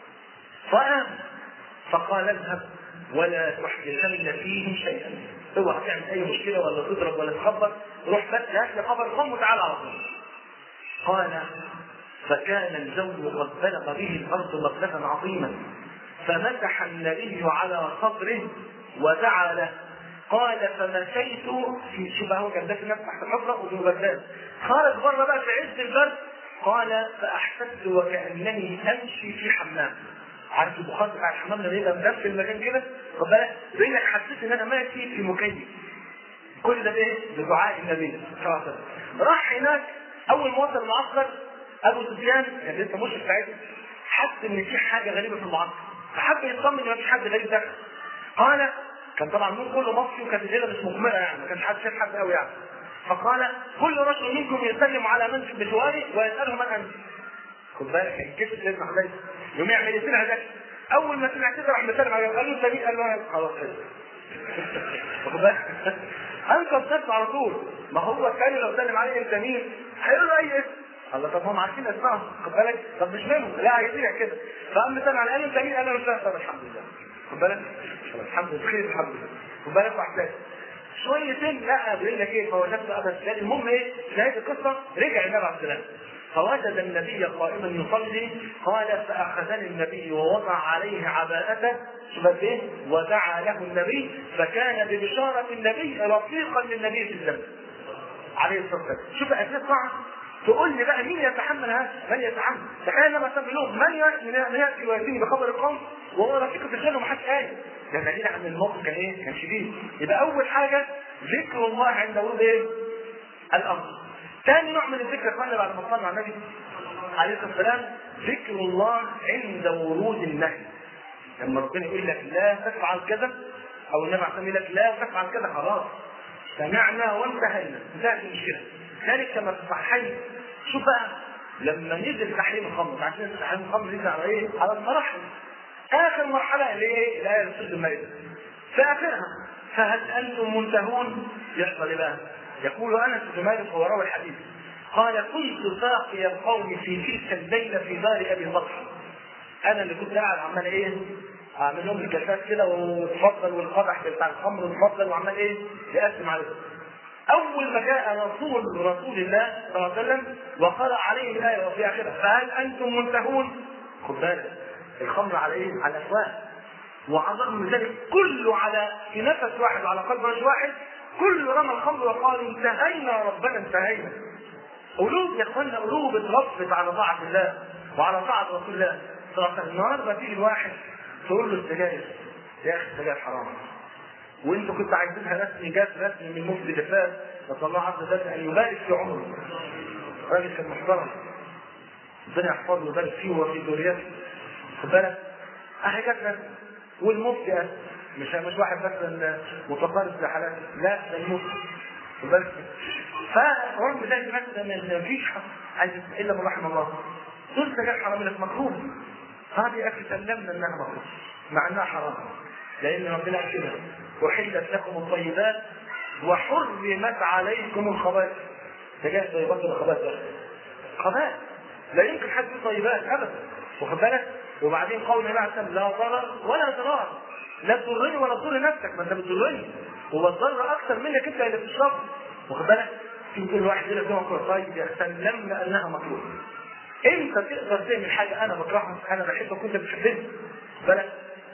فقام فقال اذهب ولا تحدثن فيهم شيئا اوعى تعمل اي مشكله ولا تضرب ولا تخبط روح بس هات لي خبر قم وتعالى على طول قال فكان الجو قد بلغ به الارض مبلغا عظيما فمسح النبي على صدره ودعا له قال فمشيت في شبه هو كان داخل نفسه تحت الحفره وفي مبدات خرج بره بقى في عز البرد قال فاحسست وكانني امشي في حمام عارف البخار بتاع الحمام لما يبقى مدفي المكان كده خد بالك بينك حسيت ان انا ماشي في مكيف كل ده بايه؟ بدعاء النبي صلى الله عليه وسلم راح هناك اول ما وصل المعسكر ابو سفيان كان لسه مشرف ساعتها حس ان في حاجه غريبه في المعسكر فحب يطمن ان ما فيش حد غريب داخل قال كان طبعا النور كله مصري وكانت الليله مش مقمره يعني ما كانش حد شايف حد قوي يعني فقال كل رجل منكم يسلم على من في بجواره ويساله من انت خد بالك الجيش سيدنا حذيفه يوم يعمل ايه سمع ذلك اول ما سمع كده راح مسلم عليه قال له انت مين؟ قال له خلاص كده واخد بالك انقذ نفسه على طول ما هو الثاني لو سلم عليه انت مين؟ هيقول له اي اسم الله طب هم عارفين اسمائهم خد بالك طب مش منهم لا عايزين كده فقام مسلم عليه قال له انت مين؟ قال له مش طب الحمد لله خد بالك الحمد لله خير الحمد لله خد بالك واحد شويتين لا بيقول لك ايه فوجدت ابا سفيان المهم ايه نهايه القصه رجع النبي عليه السلام فوجد النبي قائما يصلي قال فاخذني النبي ووضع عليه عباءته شوف قد ايه ودعا له النبي فكان ببشاره النبي رفيقا للنبي في الجنه عليه الصلاه والسلام شوف اسئله صعبه تقول لي بقى مين يتحمل هذا؟ من يتحمل؟ تخيل لما كان بيقول من ي- من ياتي وياتيني بخبر القوم وهو رفيق في الجنه ومحدش قايل. ده دليل على ان الموقف كان ايه؟ كان شديد. يبقى اول حاجه ذكر الله عند ورود ايه؟ الامر. ثاني نوع من الذكر يا اخوانا بعد ما صلى على النبي عليه الصلاه والسلام ذكر الله عند ورود النهي. لما ربنا يقول لك لا تفعل كذا او النبي عليه الصلاه والسلام يقول لك لا تفعل كذا خلاص سمعنا وانتهينا انتهت المشكله. ذلك كما في الصحيحين شوف بقى لما نزل تحريم الخمر عشان تحريم الخمر نزل على ايه؟ على المراحل اخر مرحله اللي هي الايه اللي بتسد المائده في اخرها فهل انتم منتهون؟ يحصل ايه بقى؟ يقول انس بن مالك وهو راوي الحديث قال كنت ساقي القوم في تلك الليله في دار ابي طلحه انا اللي كنت قاعد عمال ايه؟ اعمل لهم الكاسات كده وتفضل والقدح بتاع الخمر وتفضل وعمال ايه؟ يقسم عليهم اول ما جاء رسول رسول الله صلى الله عليه وسلم وقرا عليه الايه وفي اخرها فهل انتم منتهون؟ خد بالك الخمر على ايه؟ على الافواه وعذر من ذلك كله على في نفس واحد وعلى قلب رجل واحد كله رمى الخمر وقالوا انتهينا ربنا انتهينا قلوب يا اخوانا قلوب اتربت على طاعه الله وعلى طاعه رسول الله صلى الله عليه وسلم النهارده تيجي الواحد تقول له السجاير يا اخي السجاير حرام وانتوا كنتوا عايزينها رسمي جات رسمي من مفتي جفاف نسال الله عز وجل ان يبارك في عمره راجل كان محترم ربنا يحفظه ويبارك فيه وفي ذريته خد بالك اهي جت رسمي والمفتي قال مش مش واحد مثلا متقارب في حالات لا ده المفتي خد بالك فرغم ذلك مثلا ما فيش عايز الا من رحم الله دول سجاير حرام لك مكروه هذه يا اخي سلمنا انها مكروه مع انها حرام لان ربنا قال كده احلت لكم الطيبات وحرمت عليكم الخبائث سجاير طيبات ولا خبائث يا اخي خبائث لا يمكن حد يقول طيبات ابدا واخد بالك وبعدين قول النبي عليه الصلاه لا ضرر ولا ضرار لا تضرني ولا تضر نفسك ما انت بتضرني هو الضر اكثر منك انت اللي بتشربه واخد بالك في كل واحد يقول لك مكروه طيب يا سلمنا انها مكروه انت تقدر تعمل حاجه انا بكرهها انا بحبك وانت بتحبني بالك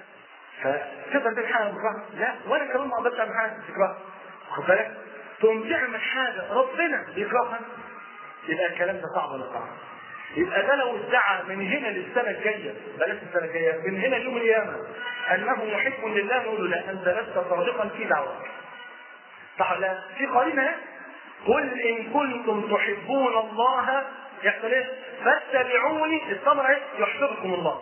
فتقدر تعمل حاجه بكرهها لا وانا كمان ما اقدرش اعمل حاجه بتكرهها واخد بالك تقوم تعمل حاجه ربنا بيكرهها يبقى الكلام ده صعب ولا صعب يبقى ده لو ادعى من هنا للسنه الجايه بلاش السنه الجايه من هنا ليوم القيامه انه محب لله نقول له لا انت لست صادقا في دعوتك صح ولا لا؟ في قرينه اهي. قل ان كنتم تحبون الله يحصل ايه؟ فاتبعوني الثمره ايه؟ يحببكم الله.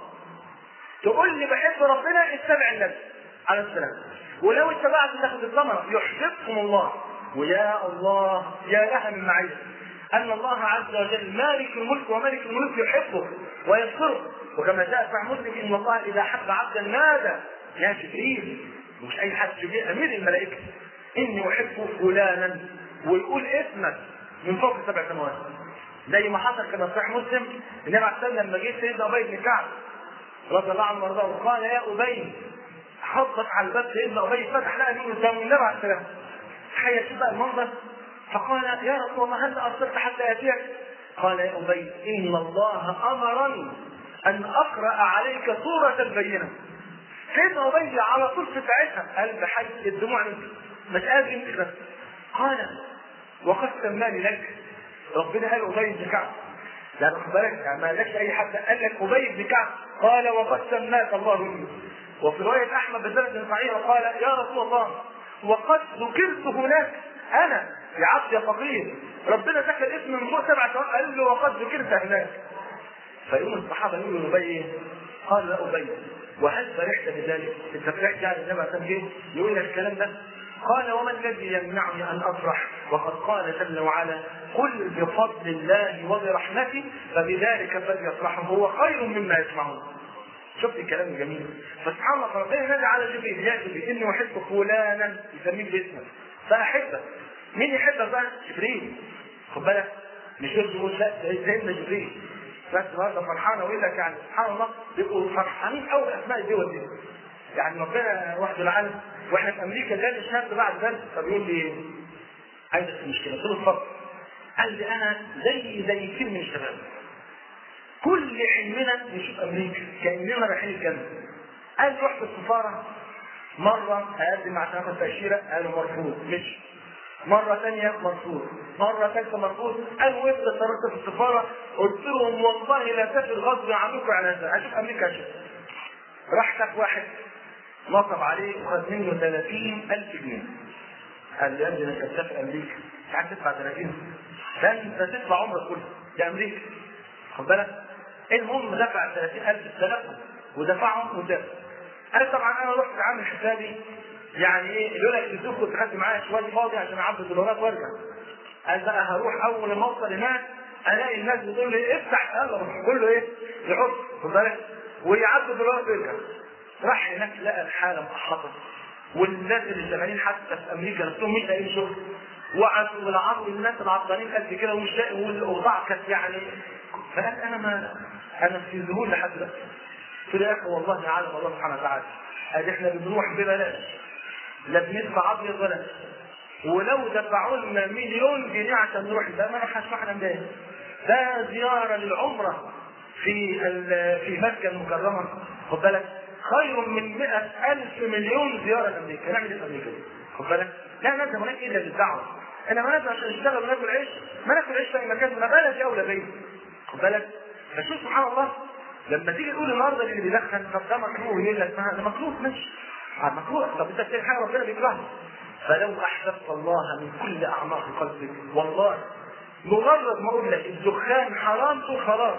تقول لي بحب ربنا اتبع النبي عليه السلام. ولو اتبعت تاخد الثمره يحببكم الله. ويا الله يا لها من معيه ان الله عز وجل مالك الملك وملك الملك يحبه ويذكره وكما جاء في مسلم ان الله اذا حب عبدا نادى يا جبريل مش اي حد جبريل امير الملائكه اني احب فلانا ويقول اسمك من فوق سبع سماوات زي ما حصل كما في صحيح مسلم النبي عليه الصلاه والسلام لما جه سيدنا ابي بن كعب رضي الله عنه وارضاه قال يا ابي حطت على الباب سيدنا ابي فتح لها نور قدام النبي عليه السلام تخيل شوف بقى المنظر فقال يا رسول الله هل ارسلت حتى ياتيك؟ قال يا ابي ان الله امرني ان اقرا عليك سوره البينه سيدنا ابي على طول في ساعتها قال بحي الدموع نزلت مش قادر يمسك نفسه قال وقد سماني لك ربنا قال ابي بن كعب يعني خد بالك يعني ما قالكش اي حد قال لك ابي بن كعب قال وقد سماك الله لي وفي روايه احمد بن صحيح قال يا رسول الله وقد ذكرت هناك انا يا عبد يا فقير ربنا ذكر اسمي من فوق سبع سنوات قال له وقد ذكرت هناك فيقوم الصحابه يقولوا لابي ايه؟ قال يا ابي وهل فرحت بذلك؟ انت فرحت يعني النبي عليه الصلاه يقول لك الكلام ده؟ قال وما الذي يمنعني ان افرح؟ وقد قال جل وعلا قل بفضل الله وبرحمته فبذلك فليفرحوا هو خير مما يسمعون. شفت الكلام الجميل فسبحان الله ربنا نادى على جبريل يا جبريل اني احب فلانا يسميه باسمك فاحبك مين يحبك بقى؟ جبريل خد بالك مش يقول لا سيدنا جبريل بس النهارده فرحانه ويقول لك يعني سبحان الله بيبقوا فرحانين قوي باسماء الدول دي يعني ربنا وحده العالم واحنا في امريكا جالي شاب بعد درس فبيقول لي ايه؟ عايز في مشكله قلت له اتفضل قال لي انا زي زي كتير من الشباب كل علمنا نشوف امريكا كاننا رايحين الجنه قال رحت السفاره مره اقدم عشان اخد تاشيره قالوا مرفوض مش مرة ثانية مرفوض، مرة ثالثة مرفوض، قال وانت اتصرفت في السفارة قلت لهم والله لا تسافر غصب عنكم على هذا، اشوف امريكا اشوف. راح شاف واحد نصب عليه وخد منه 30000 جنيه. قال لي يا ابني انت تسافر امريكا، مش عارف تدفع 30 ده انت تدفع عمرك كله، ده امريكا. خد بالك؟ المهم دفع 30000 استلفهم ودفعهم ودفع. قال طبعا انا رحت عامل حسابي يعني ايه يقول لك الزوج كنت خدت معايا شويه فاضي عشان اعبي دولارات وارجع. قال بقى هروح اول ما اوصل هناك الاقي الناس بتقول لي افتح يلا كله ايه يحط خد بالك ويعبي دولارات ويرجع. راح هناك لقى الحاله محطه والناس اللي شغالين حتى في امريكا نفسهم مش لاقيين شغل وقعدوا بالعرض الناس العطلانين قد كده ومش لاقي والاوضاع كانت يعني فقال انا ما انا في ذهول لحد دلوقتي. قلت له يا اخي والله يعلم الله سبحانه وتعالى ادي احنا بنروح ببلاش لا بندفع ابيض ولا ولو دفعوا لنا مليون جنيه عشان نروح ده ما هشرح لنا ده ده زياره للعمره في في مكه المكرمه خد بالك خير من مئة ألف مليون زيارة لأمريكا، نعمل إيه في أمريكا؟ خد بالك؟ لا نذهب هناك إلا للدعوة. أنا ما نذهب عشان نشتغل وناكل عيش، ما ناكل عيش في أي مكان، ما بلد أولى بيا. خد بالك؟ فشوف سبحان الله لما تيجي تقول النهارده اللي بيدخن طب ده مكروه يقول لك ما ده مكروه ماشي مكروه طب انت بتعمل حاجه ربنا بيكرهها فلو احببت الله من كل اعماق قلبك والله مجرد ما اقول لك الدخان حرام تقول خلاص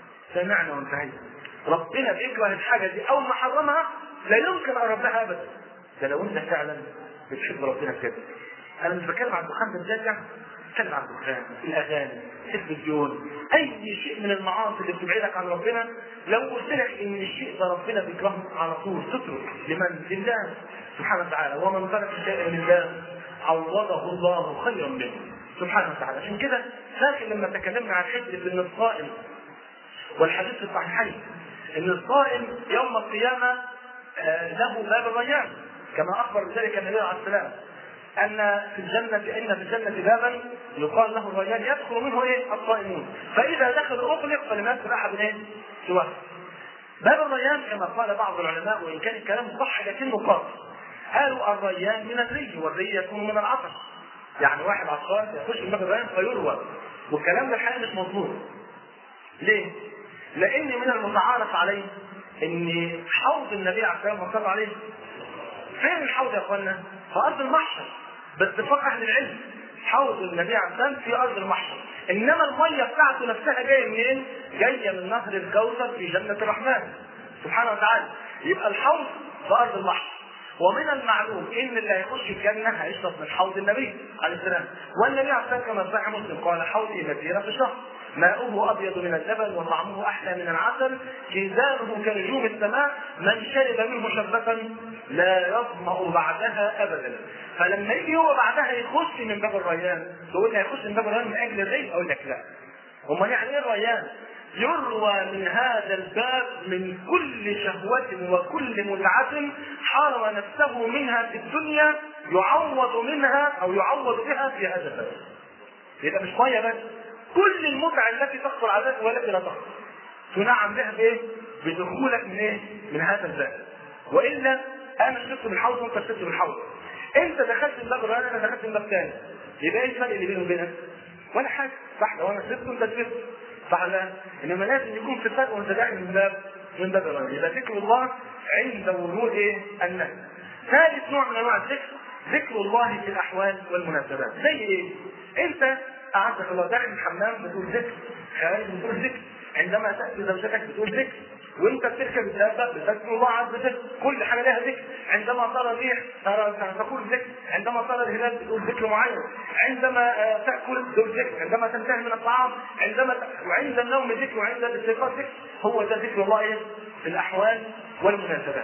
سمعنا وانتهينا ربنا بيكره الحاجه دي اول ما حرمها لا يمكن اقرب لها ابدا ده لو انت فعلا بتحب ربنا بجد انا مش بتكلم عن الدخان بالذات يعني بتكلم عن الدخان الاغاني التلفزيون اي شيء من المعاصي اللي بتبعدك عن ربنا لو قلت لك ان الشيء ده ربنا بيكرهه على طول تترك لمن لله سبحانه وتعالى ومن ترك شيئا لله عوضه الله خيرا منه سبحانه وتعالى عشان كده فاكر لما تكلمنا عن حته ان الصائم والحديث في الصحيحين ان الصائم يوم القيامه له باب الريان كما اخبر بذلك النبي عليه السلام ان في الجنه ان في الجنه بابا يقال له الريان يدخل منه ايه؟ الصائمون فاذا دخل اغلق فلم يدخل احد ايه؟ سواه. باب الريان كما قال بعض العلماء وان كان الكلام صح لكنه قاصر. قالوا الريان من الري والري يكون من العطش. يعني واحد عطشان يخش من باب الريان فيروى والكلام ده الحقيقه مش مظبوط. ليه؟ لان من المتعارف عليه ان حوض النبي عليه الصلاه والسلام عليه فين الحوض يا اخوانا؟ في ارض المحشر باتفاق اهل العلم حوض النبي عليه الصلاه في ارض المحشر انما الميه بتاعته نفسها جايه منين؟ جايه من نهر الكوثر في جنه الرحمن سبحانه وتعالى يبقى الحوض في ارض المحشر ومن المعلوم ان اللي هيخش الجنه هيشرب من حوض النبي عليه السلام والنبي عليه الصلاه كما صحيح مسلم قال حوضي مسيره في شهر ماؤه ابيض من اللبن وطعمه احلى من العسل كيزانه كنجوم السماء من شرب منه شربة لا يظمأ بعدها ابدا فلما يجي هو بعدها يخش من باب الريان تقول لي هيخش من باب الريان من اجل الري اقول لك لا امال يعني ايه الريان؟ يروى من هذا الباب من كل شهوة وكل متعة حرم نفسه منها في الدنيا يعوض منها او يعوض بها في هذا الباب. يبقى مش ميه بس كل المتع التي تخطر على ذلك والتي لا تخطر تنعم بها بايه؟ بدخولك من ايه؟ من هذا الباب. والا انا شربت من الحوض وانت شربت من الحوض. انت دخلت من باب الريان انا دخلت من باب ثاني. يبقى ايه الفرق اللي بيني وبينك؟ ولا حاجه صح لو انا شربت وانت شربت صح لا؟ انما لازم يكون في فرق وانت داخل من باب من باب الرجل يبقى ذكر الله عند ورود ايه؟ النهي. ثالث نوع من انواع الذكر ذكر الله في الاحوال والمناسبات زي ايه؟ انت اعزك الله داخل الحمام بتقول ذكر خارج بتقول ذكر عندما تاتي زوجتك بتقول ذكر وانت بتركب الدابه بتذكر الله عز وجل كل حاجه لها ذكر عندما ترى الريح ترى تقول ذكر عندما ترى الهلال بتقول ذكر معين عندما تاكل تقول ذكر عندما تنتهي من الطعام عندما ت... وعند النوم ذكر وعند الاستيقاظ ذكر هو ده ذكر الله ايه في الاحوال والمناسبات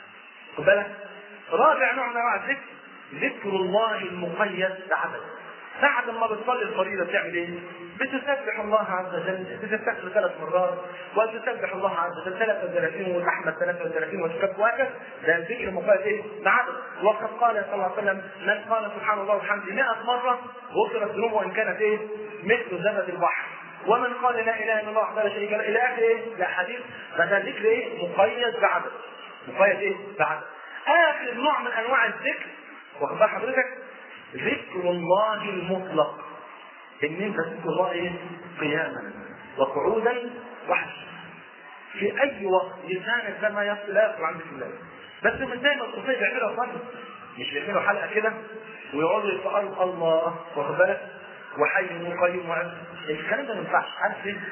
خد بالك رابع نوع من انواع الذكر ذكر الله المقيد بعدد بعد ما بتصلي الفريضه بتعمل ايه؟ بتسبح الله عز وجل بتستغفر ثلاث مرات وتسبح الله عز وجل 33 والاحمد 33 وتكبر وهكذا ده الذكر مقيد ايه؟ بعدد وقد قال صلى الله عليه وسلم من قال سبحان الله وبحمده 100 مره غفرت ذنوبه وان كانت ايه؟ مثل زبد البحر ومن قال لا اله الا الله وحده لا شريك له الى اخر ايه؟ لا حديث فده ذكر ايه؟ مقيد بعدد مقيد ايه؟ بعدد اخر نوع من انواع الذكر واخد بال حضرتك؟ ذكر الله المطلق ان انت تذكر الله ايه؟ قياما وقعودا وحشا في اي وقت لسانك ده ما يصل لا يصل عند الله بس مش دايما الصوفيه بيعملوا فن مش بيعملوا حلقه كده ويقعدوا يسالوا الله واخد بالك وحي وقيوم وعز الكلام ده ما ينفعش عارف ليه؟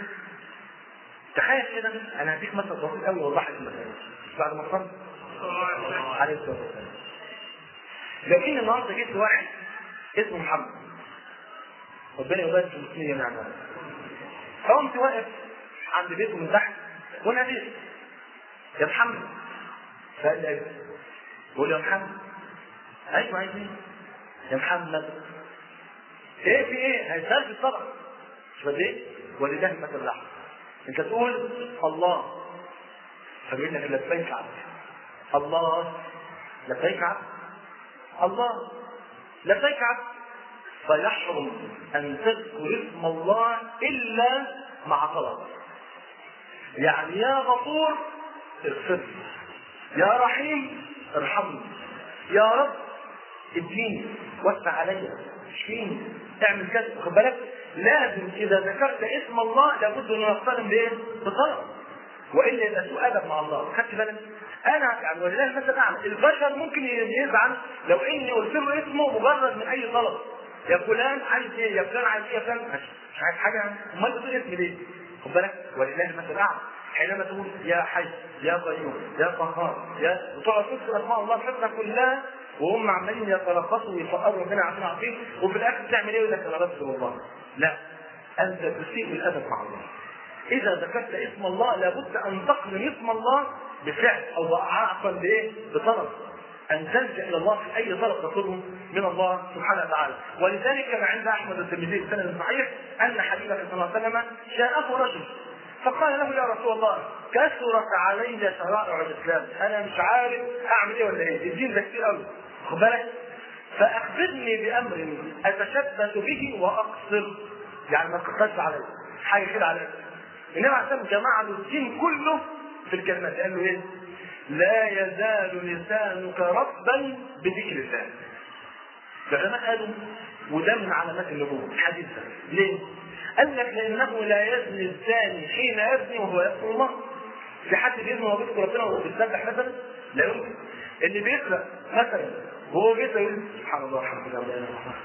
تخيل كده انا هديك مثل بسيط قوي يوضح لك المسألة بعد ما صلى عليه الصلاه والسلام لو ان النهارده جبت واحد اسمه محمد ربنا يبارك في المسلمين جميعا فقمت واقف عند بيته من تحت وناديت يا محمد فقال لي ايوه بقول يا محمد ايوه عايز ايه؟ يا محمد ايه في ايه؟ هيسال طبعا مش بدي ايه؟ ولله مثل الاحد انت تقول الله فبيقول لك لبيك عبد الله لبيك عبد الله لبيك عبد فيحرم ان تذكر اسم الله الا مع طلب يعني يا غفور اغفر لي. يا رحيم ارحمني يا رب اديني وسع عليا اشفيني اعمل كذا خد بالك لازم اذا ذكرت اسم الله لابد انه يقترن بايه؟ بطلب والا يبقى سوء ادب مع الله خدت بالك؟ انا يعني ولله المثل اعلى البشر ممكن يزعل لو اني قلت له اسمه مجرد من اي طلب يا فلان عايز ايه؟ يا فلان عايز ايه؟ يا فلان مش مش عايز حاجه يعني امال بتقول اسمي ليه؟ خد بالك ولله المثل الاعلى حينما تقول يا حي يا قيوم يا قهار يا وتقعد تذكر اسماء الله الحسنى كلها وهم عمالين يترقصوا ويفقروا ربنا عشان عارفين وفي الاخر تعمل ايه يقول لك انا بذكر الله لا انت تسيء الادب مع الله اذا ذكرت اسم الله لابد ان تقرن اسم الله بفعل او عفوا بايه؟ بطلب ان تلجا الى الله في اي طلب تطلبه من الله سبحانه وتعالى ولذلك كما عند احمد الترمذي في سند صحيح ان حبيبك صلى الله عليه وسلم جاءه رجل فقال له يا رسول الله كثرت علي شرائع الاسلام انا مش عارف اعمل ايه ولا ايه الدين ده كتير قوي خد بالك فاخبرني بامر اتشبث به واقصر يعني ما تقصرش علي حاجه كده علي النبي عليه الصلاه جمع له الدين كله في الكلمات قال له ايه؟ لا يزال لسانك رطبا بذكر الله. العلماء قالوا وده من علامات النبوة الحديث ده ليه؟ قال لك لأنه لا يزني الزاني حين يزني وهو يذكر الله. في حد بيزني وهو بيذكر ربنا وهو بيسبح مثلا؟ لا يمكن. اللي بيسرق مثلا وهو بيسرق يقول سبحان الله الحمد لله لا اله الا الله.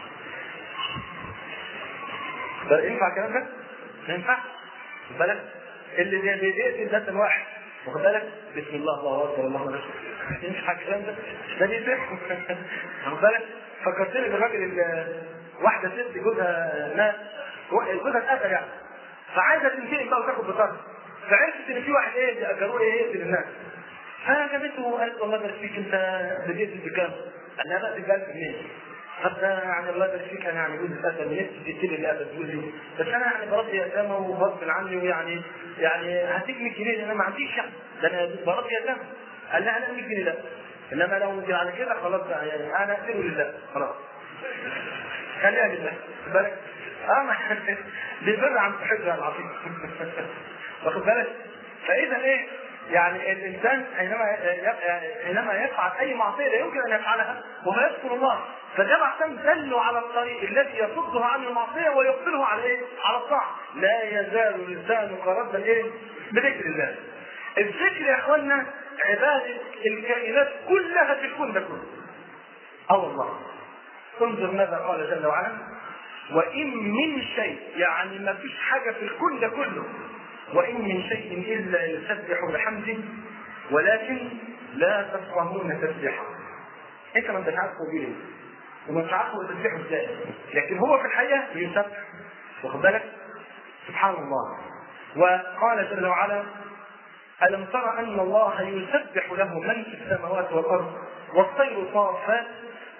ده ينفع الكلام ده؟ ما ينفعش. خد بالك؟ اللي بيقتل مثلا واحد واخد بالك؟ بسم الله الله اكبر الله اكبر ينفع الكلام ده؟ ده بيسرق واخد بالك؟ فكرتني بالراجل اللي واحده ست جوزها مات جوزها اتقتل يعني فعايزه تنتقم بقى وتاخد بطاقه فعرفت ان في واحد ايه بيأجروه ايه يقتل الناس فجابته وقالت والله يبارك فيك انت بديت بكام؟ قال لها بقى ب 1000 جنيه طب ده يعني الله يبارك فيك انا يعني جوزي اتقتل نفسي تقتلي اللي قتل جوزي بس انا يعني بربي يتامى وغصب عني ويعني يعني هديك 100 جنيه انا ما عنديش يعني ده انا بربي يتامى قال لها لا 100 جنيه لا انما لو على كده خلاص بقى يعني انا اقتله لله خلاص خليها لله بالك اه ما بيبر عن صاحبها العظيم واخد بالك فاذا ايه يعني الانسان حينما حينما يفعل اي معصيه لا يمكن ان يفعلها وهو يذكر الله فالنبي عليه دله على الطريق الذي يصده عن المعصيه ويقبله على ايه؟ على الطاعه لا يزال لسانك ردا ايه؟ بذكر الله الذكر يا اخوانا عباده الكائنات كلها في الكون ده كله اه والله انظر ماذا قال جل وعلا وان من شيء يعني ما فيش حاجه في الكون ده كله وإن من شيء إلا يسبح بحمده ولكن لا تفقهون تسبحه. أنت ما أنتش عارف هو بيه ومش عارف هو تسبحه إزاي، لكن هو في الحقيقة بيسبح. واخد بالك؟ سبحان الله. وقال جل وعلا: ألم تر أن الله يسبح له من في السماوات والأرض والطير صافات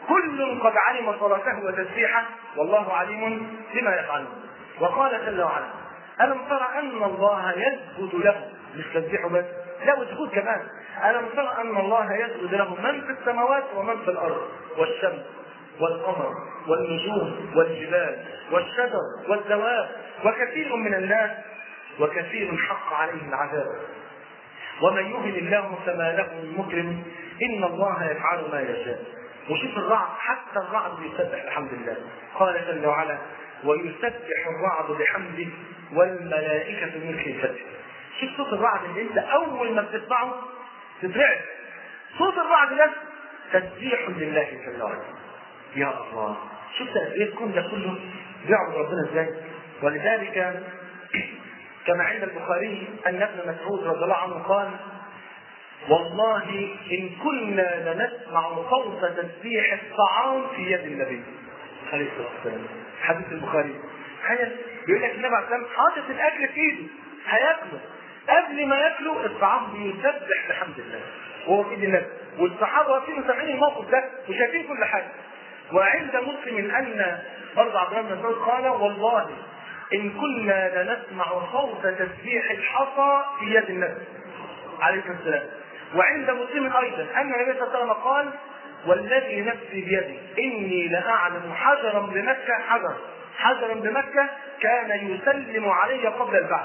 كل قد علم صلاته وتسبيحه والله عليم بما يفعلون وقال جل وعلا ألم ترى أن الله يسجد له مش تسبيحه بس لا وسجود كمان ألم ترى أن الله يسجد له من في السماوات ومن في الأرض والشمس والقمر والنجوم والجبال والشجر والدواب وكثير من الناس وكثير حق عليه العذاب ومن يهن الله فما له من مكرم ان الله يفعل ما يشاء وشوف الرعد حتى الرعد يسبح بحمد الله قال جل وعلا ويسبح الرعد بحمده والملائكة من خيفته شوف صوت الرعد اللي انت اول ما بتسمعه تترعب صوت الرعد ده تسبيح لله جل وعلا يا الله شفت قد ايه الكون ده كله بيعبد ربنا ازاي ولذلك كما عند البخاري ان ابن مسعود رضي الله عنه قال والله ان كنا لنسمع صوت تسبيح الطعام في يد النبي عليه الصلاه والسلام حديث البخاري تخيل بيقول لك النبي عليه الصلاه والسلام حاطط الاكل في ايده هياكله قبل ما ياكله الطعام بيسبح بحمد الله وهو في ايد النبي والصحابه واقفين سامعين الموقف ده وشايفين كل حاجه وعند مسلم ان برضه عبد الله بن مسعود قال والله ان كنا لنسمع صوت تسبيح الحصى في يد النبي عليه الصلاه والسلام وعند مسلم ايضا ان النبي صلى الله عليه وسلم قال والذي نفسي بيدي اني لاعلم حجرا بمكه حجر حجرا بمكه كان يسلم علي قبل البعث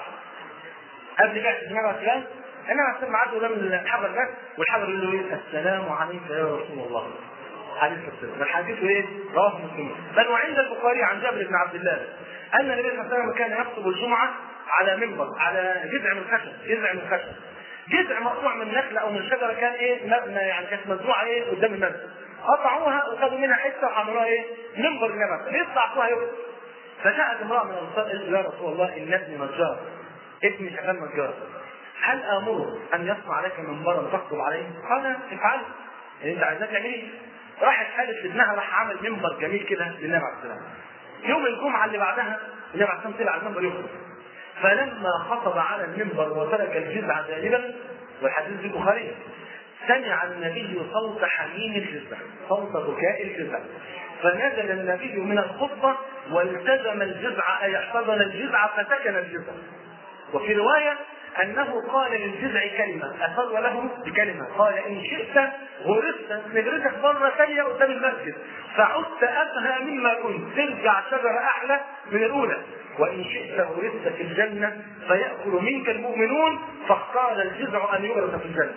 قبل بعث النبي عليه السلام انا عليه عدوا قدام الحجر ده والحجر يقول له ايه السلام عليك يا رسول الله عليه الصلاه والسلام الحديث ايه رواه مسلم بل وعند البخاري عن جابر بن عبد الله ان النبي صلى الله عليه وسلم كان يخطب الجمعه على منبر على جذع من خشب جذع من خشب جذع مقطوع من نخله او من شجره كان ايه مبنى يعني كانت مزروعه ايه قدام المسجد قطعوها وخدوا منها حته وعملوها ايه منبر النبي يطلع فيها يوم فجاءت امراه من الانصار قالت يا رسول الله ان ابني نجار ابني شغال نجار هل امره ان يصنع لك منبرا تخطب عليه؟ قال افعل يعني انت عايزاه تعملي راحت قالت لابنها راح عمل منبر جميل كده للنبي عليه السلام يوم الجمعه اللي بعدها النبي عليه السلام طلع على المنبر يخطب فلما خطب على المنبر وترك الجذع جانبا والحديث في البخاري سمع النبي صوت حميم الجذع صوت بكاء الجذع فنزل النبي من الخطبه والتزم الجذع اي احتضن الجذع فسكن الجذع وفي روايه انه قال للجذع كلمه اثر له بكلمه قال ان شئت غرست نجرتك مره ثانيه قدام المسجد فعدت افهى مما كنت ترجع شجره احلى من الاولى وان شئت غرست في الجنه فياكل منك المؤمنون فاختار الجذع ان يغرس في الجنه.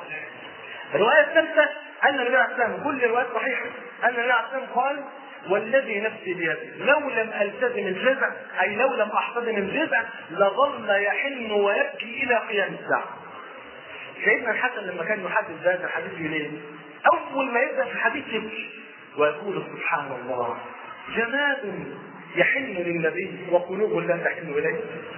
الروايه الثالثه ان النبي عليه السلام كل الروايات صحيحه ان النبي عليه السلام قال والذي نفسي بيده لو لم التزم الجزع اي لو لم احتضن الجزع لظل يحن ويبكي الى قيام الساعه. سيدنا الحسن لما كان يحدث ذات الحديث يلين اول ما يبدا في الحديث يبكي ويقول سبحان الله جماد يحن للنبي وقلوب لا تحن اليه.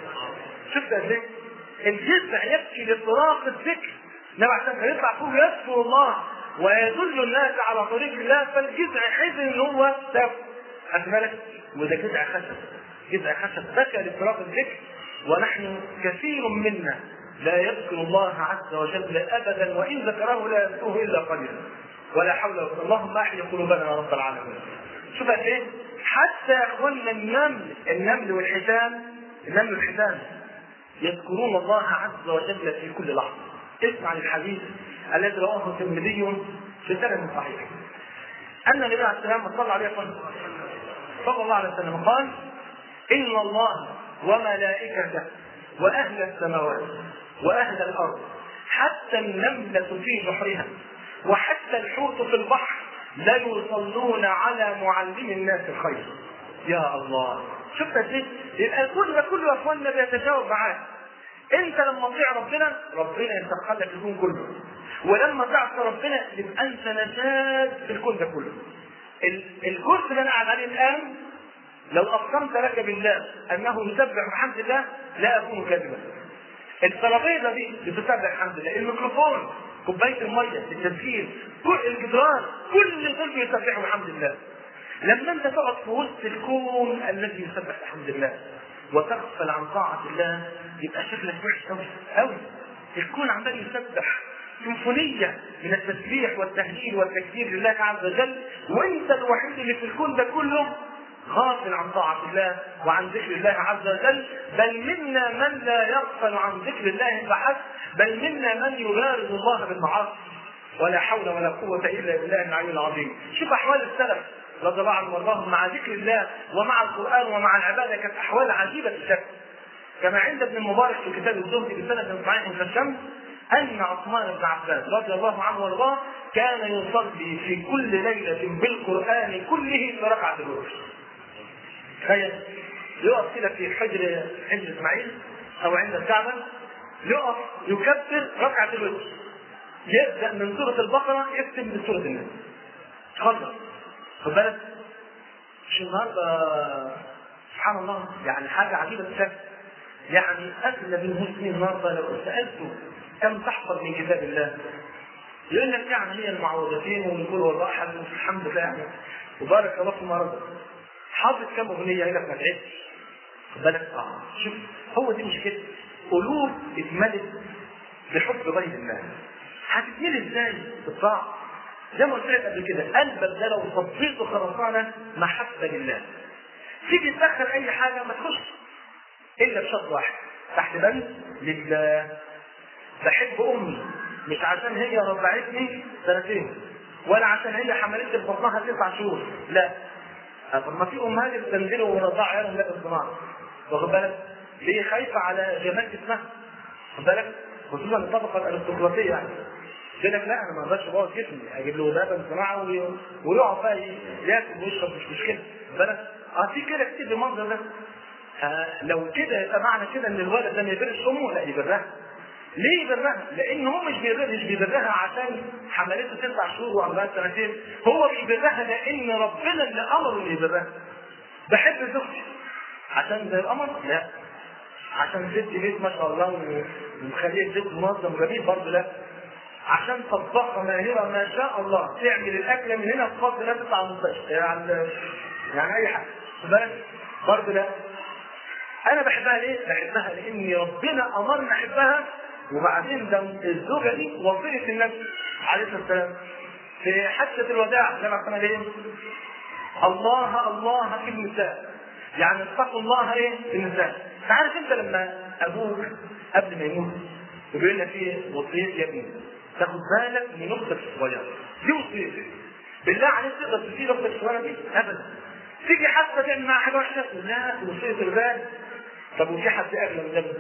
شفت قد ايه؟ الجزع يبكي لاضطراق الذكر النبي عشان يطلع فوق يذكر الله ويدل الناس على طريق الله فالجذع حزن ان هو تاب خد بالك وده جذع خشب جذع خشب بكى لاضطراب الذكر ونحن كثير منا لا يذكر الله عز وجل ابدا وان ذكره لا يذكره الا قليلا ولا حول ولا قوه اللهم احيي قلوبنا يا رب العالمين شوف قد ايه حتى يا اخواننا النمل النمل والحيتان النمل والحيتان يذكرون الله عز وجل في كل لحظه اسمع الحديث الذي رواه الترمذي في سند صحيح ان النبي عليه السلام صلى الله عليه وسلم صلى الله عليه وسلم قال ان الله وملائكته واهل السماوات واهل الارض حتى النمله في بحرها وحتى الحوت في البحر لا يصلون على معلم الناس الخير يا الله شفت ازاي يبقى الكل ده كله يا اخواننا بيتجاوب معاه انت لما تطيع ربنا ربنا يسخر لك الكون كله ولما تعصى ربنا يبقى انت نجاة في الكون ده كله الكرسي اللي انا قاعد عليه الان لو اقسمت لك بالله انه يسبح بحمد الله لا اكون كاذبا الترابيزه دي بتسبح الحمد لله الميكروفون كوبايه الميه التسجيل كل الجدران كل دول بيسبحوا بحمد الله لما انت تقعد في وسط الكون الذي يسبح بحمد الله وتغفل عن طاعه الله يبقى شكلك وحش قوي قوي الكون عمال يسبح سيمفونيه من التسبيح والتهليل والتكبير لله عز وجل وانت الوحيد اللي في الكون ده كله غافل عن طاعة الله وعن ذكر الله عز وجل بل منا من لا يغفل عن ذكر الله فحسب بل منا من يبارز الله بالمعاصي ولا حول ولا قوة إلا بالله العلي العظيم شوف أحوال السلف رضي الله عنهم وارضاهم مع ذكر الله ومع القرآن ومع العبادة كانت أحوال عجيبة الشكل كما عند ابن المبارك في كتاب الزهد بسنة صحيح كالشمس أن عثمان بن عفان رضي الله عنه وارضاه كان يصلي في كل ليلة بالقرآن كله في ركعة الوتر. تخيل يقف كده في حجر حجر إسماعيل أو عند الكعبة يقف يكبر ركعة الوتر. يبدأ من سورة البقرة يختم بسورة الناس. خلص. خد بالك؟ مش النهارده سبحان الله يعني حاجة عجيبة الشكل. يعني أغلب المسلمين النهارده لو سألته كم تحفظ من كتاب الله؟ يقول لك يعني هي المعوذتين ونقول والله احد الحمد لله يعني وبارك الله فيما رزق. حافظ كم اغنيه هنا ما تعبش. خد بالك اه شوف هو دي مشكلة قلوب اتملت بحب غير الله. هتتملي ازاي؟ بالطاعة. زي ما قلت لك قبل كده قلبك ده لو صفيته خرسانة محبة لله. تيجي تدخل أي حاجة ما تخش إلا بشرط واحد تحت بند لله بحب امي مش عشان هي رضعتني سنتين ولا عشان هي حملتني في بطنها تسع شهور لا طب ما في امهات بتنزلوا ورضعوا عيالهم لك الصناعه واخد بالك ليه خايفه على جمال جسمها واخد بالك خصوصا الطبقه الارستقراطيه يعني يقول لك لا انا ما اقدرش ابوظ جسمي اجيب له لبن صناعه وي- ويقعد بقى ياكل ويشرب مش مشكله واخد بالك اه في كده كتير بالمنظر ده آه لو كده يبقى معنى كده ان الولد ده ما يبرش امه لا يبرها ليه يبرها؟ لان هو مش بيبرها مش بيبرها عشان حملته تسع شهور وعملها سنتين هو بيبرها لان ربنا اللي امره انه يبرها بحب زوجتي عشان زي القمر؟ لا عشان ست بيت ما شاء الله ومخليه بيت منظم جميل برضه لا عشان طباخه ماهره ما شاء الله تعمل الاكله من هنا بفضل الله تطلع المستشفى يعني يعني اي حاجه خد بالك؟ برضه لا انا بحبها ليه؟ بحبها لان ربنا امرنا احبها وبعدين ده الزوجه دي وصيه النبي عليه الصلاه والسلام في حادثه الوداع لما كان ايه؟ الله الله في النساء يعني اتقوا الله ايه في النساء تعرف انت لما ابوك قبل ما يموت يقول لك ايه وصيه يا ابني تاخد بالك من اختك الصغيره دي وصيتك بالله عليك تقدر تسيب اختك الصغيره دي ابدا تيجي حتى تعمل معاها حاجه وحشه لا دي وصيه البال طب وفي حد اغلى من النبي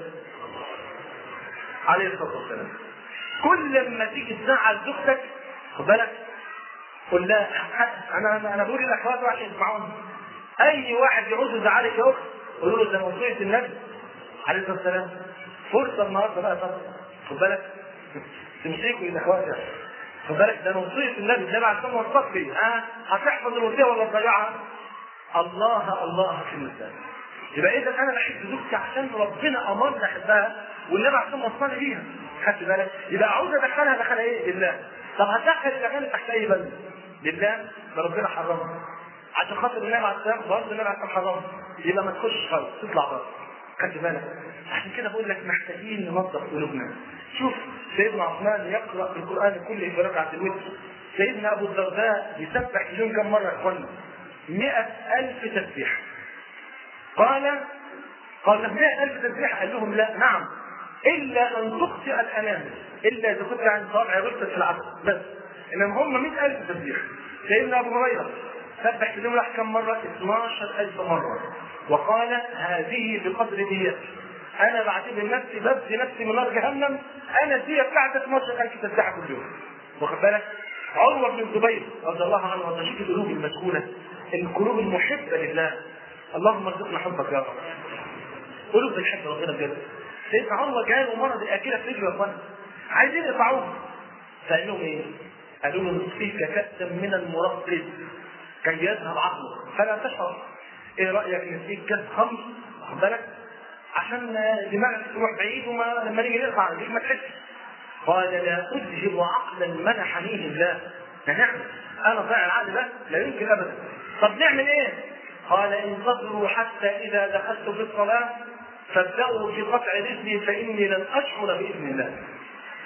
عليه الصلاه والسلام كل لما تيجي تزعل زوجتك خد بالك قل لا انا انا انا بقول للاخوات عشان يسمعوني اي واحد يعوز يزعلك يا اخت قولوا له ده وصيه النبي عليه الصلاه والسلام فرصه النهارده بقى طبعا خد بالك تمسكوا الاخوات يعني خد بالك ده وصيه النبي النبي عليه الصلاه والسلام لي ها هتحفظ الوصيه ولا تضيعها؟ الله الله في النساء يبقى اذا انا بحب زوجتي عشان ربنا امرني احبها والنبي عليه الصلاه والسلام ليها خدت بالك يبقى عاوز ادخلها دخل ايه لله طب هتدخل الاغاني تحت اي بند لله ده ربنا حرمها عشان خاطر النبي عليه الصلاه والسلام برضه النبي عليه الصلاه والسلام حرمها يبقى ما تخش خالص تطلع بره خدت بالك عشان كده بقول لك محتاجين ننظف قلوبنا شوف سيدنا عثمان يقرا القران كله في ركعه الوتر سيدنا ابو الدرداء يسبح في اليوم كم مره يا اخوانا 100000 تسبيح قال قال له 100000 تسبيح قال لهم لا نعم الا ان تخطئ الانامل الا اذا كنت عند صابع غلطت في العصر بس انما هم 100000 تسبيح سيدنا ابو هريره سبح في اليوم كم مره 12000 مره وقال هذه بقدر ديتي انا بعتبر نفسي ببدي نفسي من نار جهنم انا الدية بتاعتي 12000 تسبيحه كل يوم واخد بالك عروه بن الزبير رضي الله عنه وارضاه شوف القلوب المسكونه القلوب المحبه لله اللهم ارزقنا حبك يا رب قلوب بتحب ربنا بجد سيدنا عروه جاله مرض الاكله في رجله يا اخوانا عايزين يقطعوه فقال لهم ايه؟ قالوا له نسقيك كأسا من المرقد كي يذهب عقله فلا تشعر ايه رايك نسقيك كاس خمر واخد بالك عشان دماغك تروح بعيد وما لما نيجي نقطع رجليك ما تحسش قال لا اذهب عقلا منحنيه الله ده نعم انا ضايع العقل ده لا يمكن ابدا طب نعمل ايه؟ قال انتظروا حتى اذا دخلت في الصلاه فابدأوا في قطع رجلي فاني لن اشعر باذن الله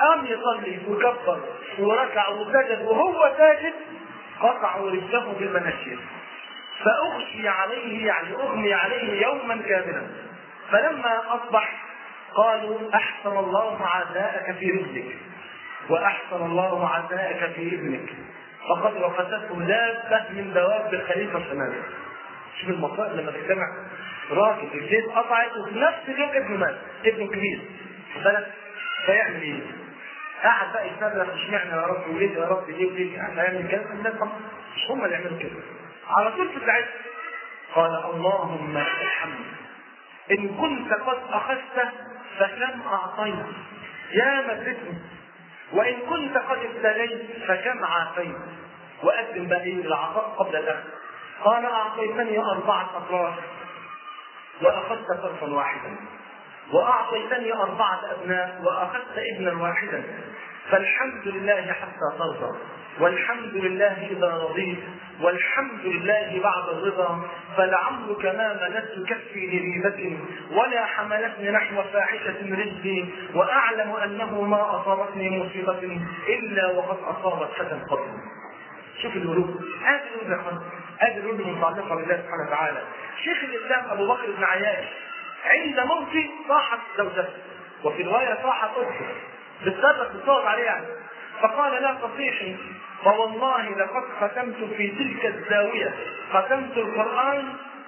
قام يصلي وكبر وركع وسجد وهو ساجد قطعوا رجله بالمناشير فأغشي عليه يعني أغمي عليه يوما كاملا فلما أصبح قالوا أحسن الله عزاءك في رجلك وأحسن الله عزاءك في ابنك فقد وقفته دابة من دواب الخليفة الشمالي شوف المصائب لما تجتمع راجل الجيش قطعت وفي نفس اليوم ابنه مات ابنه كبير بالك فيعمل ايه؟ قاعد بقى يصرخ اشمعنى يا رب وليه يا رب ليه وليه يعني هيعمل كده الناس مش هم اللي يعملوا كده على طول في ساعتها قال اللهم لك الحمد ان كنت قد اخذت فكم اعطيت يا مدتني وان كنت قد ابتليت فكم عافيت وقدم بقى ايه العطاء قبل الاخذ قال اعطيتني اربعه اطراف واخذت طرفا واحدا واعطيتني اربعه ابناء واخذت ابنا واحدا فالحمد لله حتى ترضى والحمد لله إذا رضيت والحمد لله بعد الرضا فلعمرك ما ملكت كفي لريبة ولا حملتني نحو فاحشة رزقي وأعلم أنه ما أصابتني مصيبة إلا وقد أصابت فتى قبل شوف القلوب هذه القلوب يا اخوان هذه القلوب المتعلقة بالله سبحانه وتعالى شيخ الإسلام أبو بكر بن عياش عند موته صاحت زوجته وفي رواية صاحت أخته بالسبب بتصور عليه يعني فقال لا تصيحي فوالله لقد ختمت في تلك الزاوية ختمت القرآن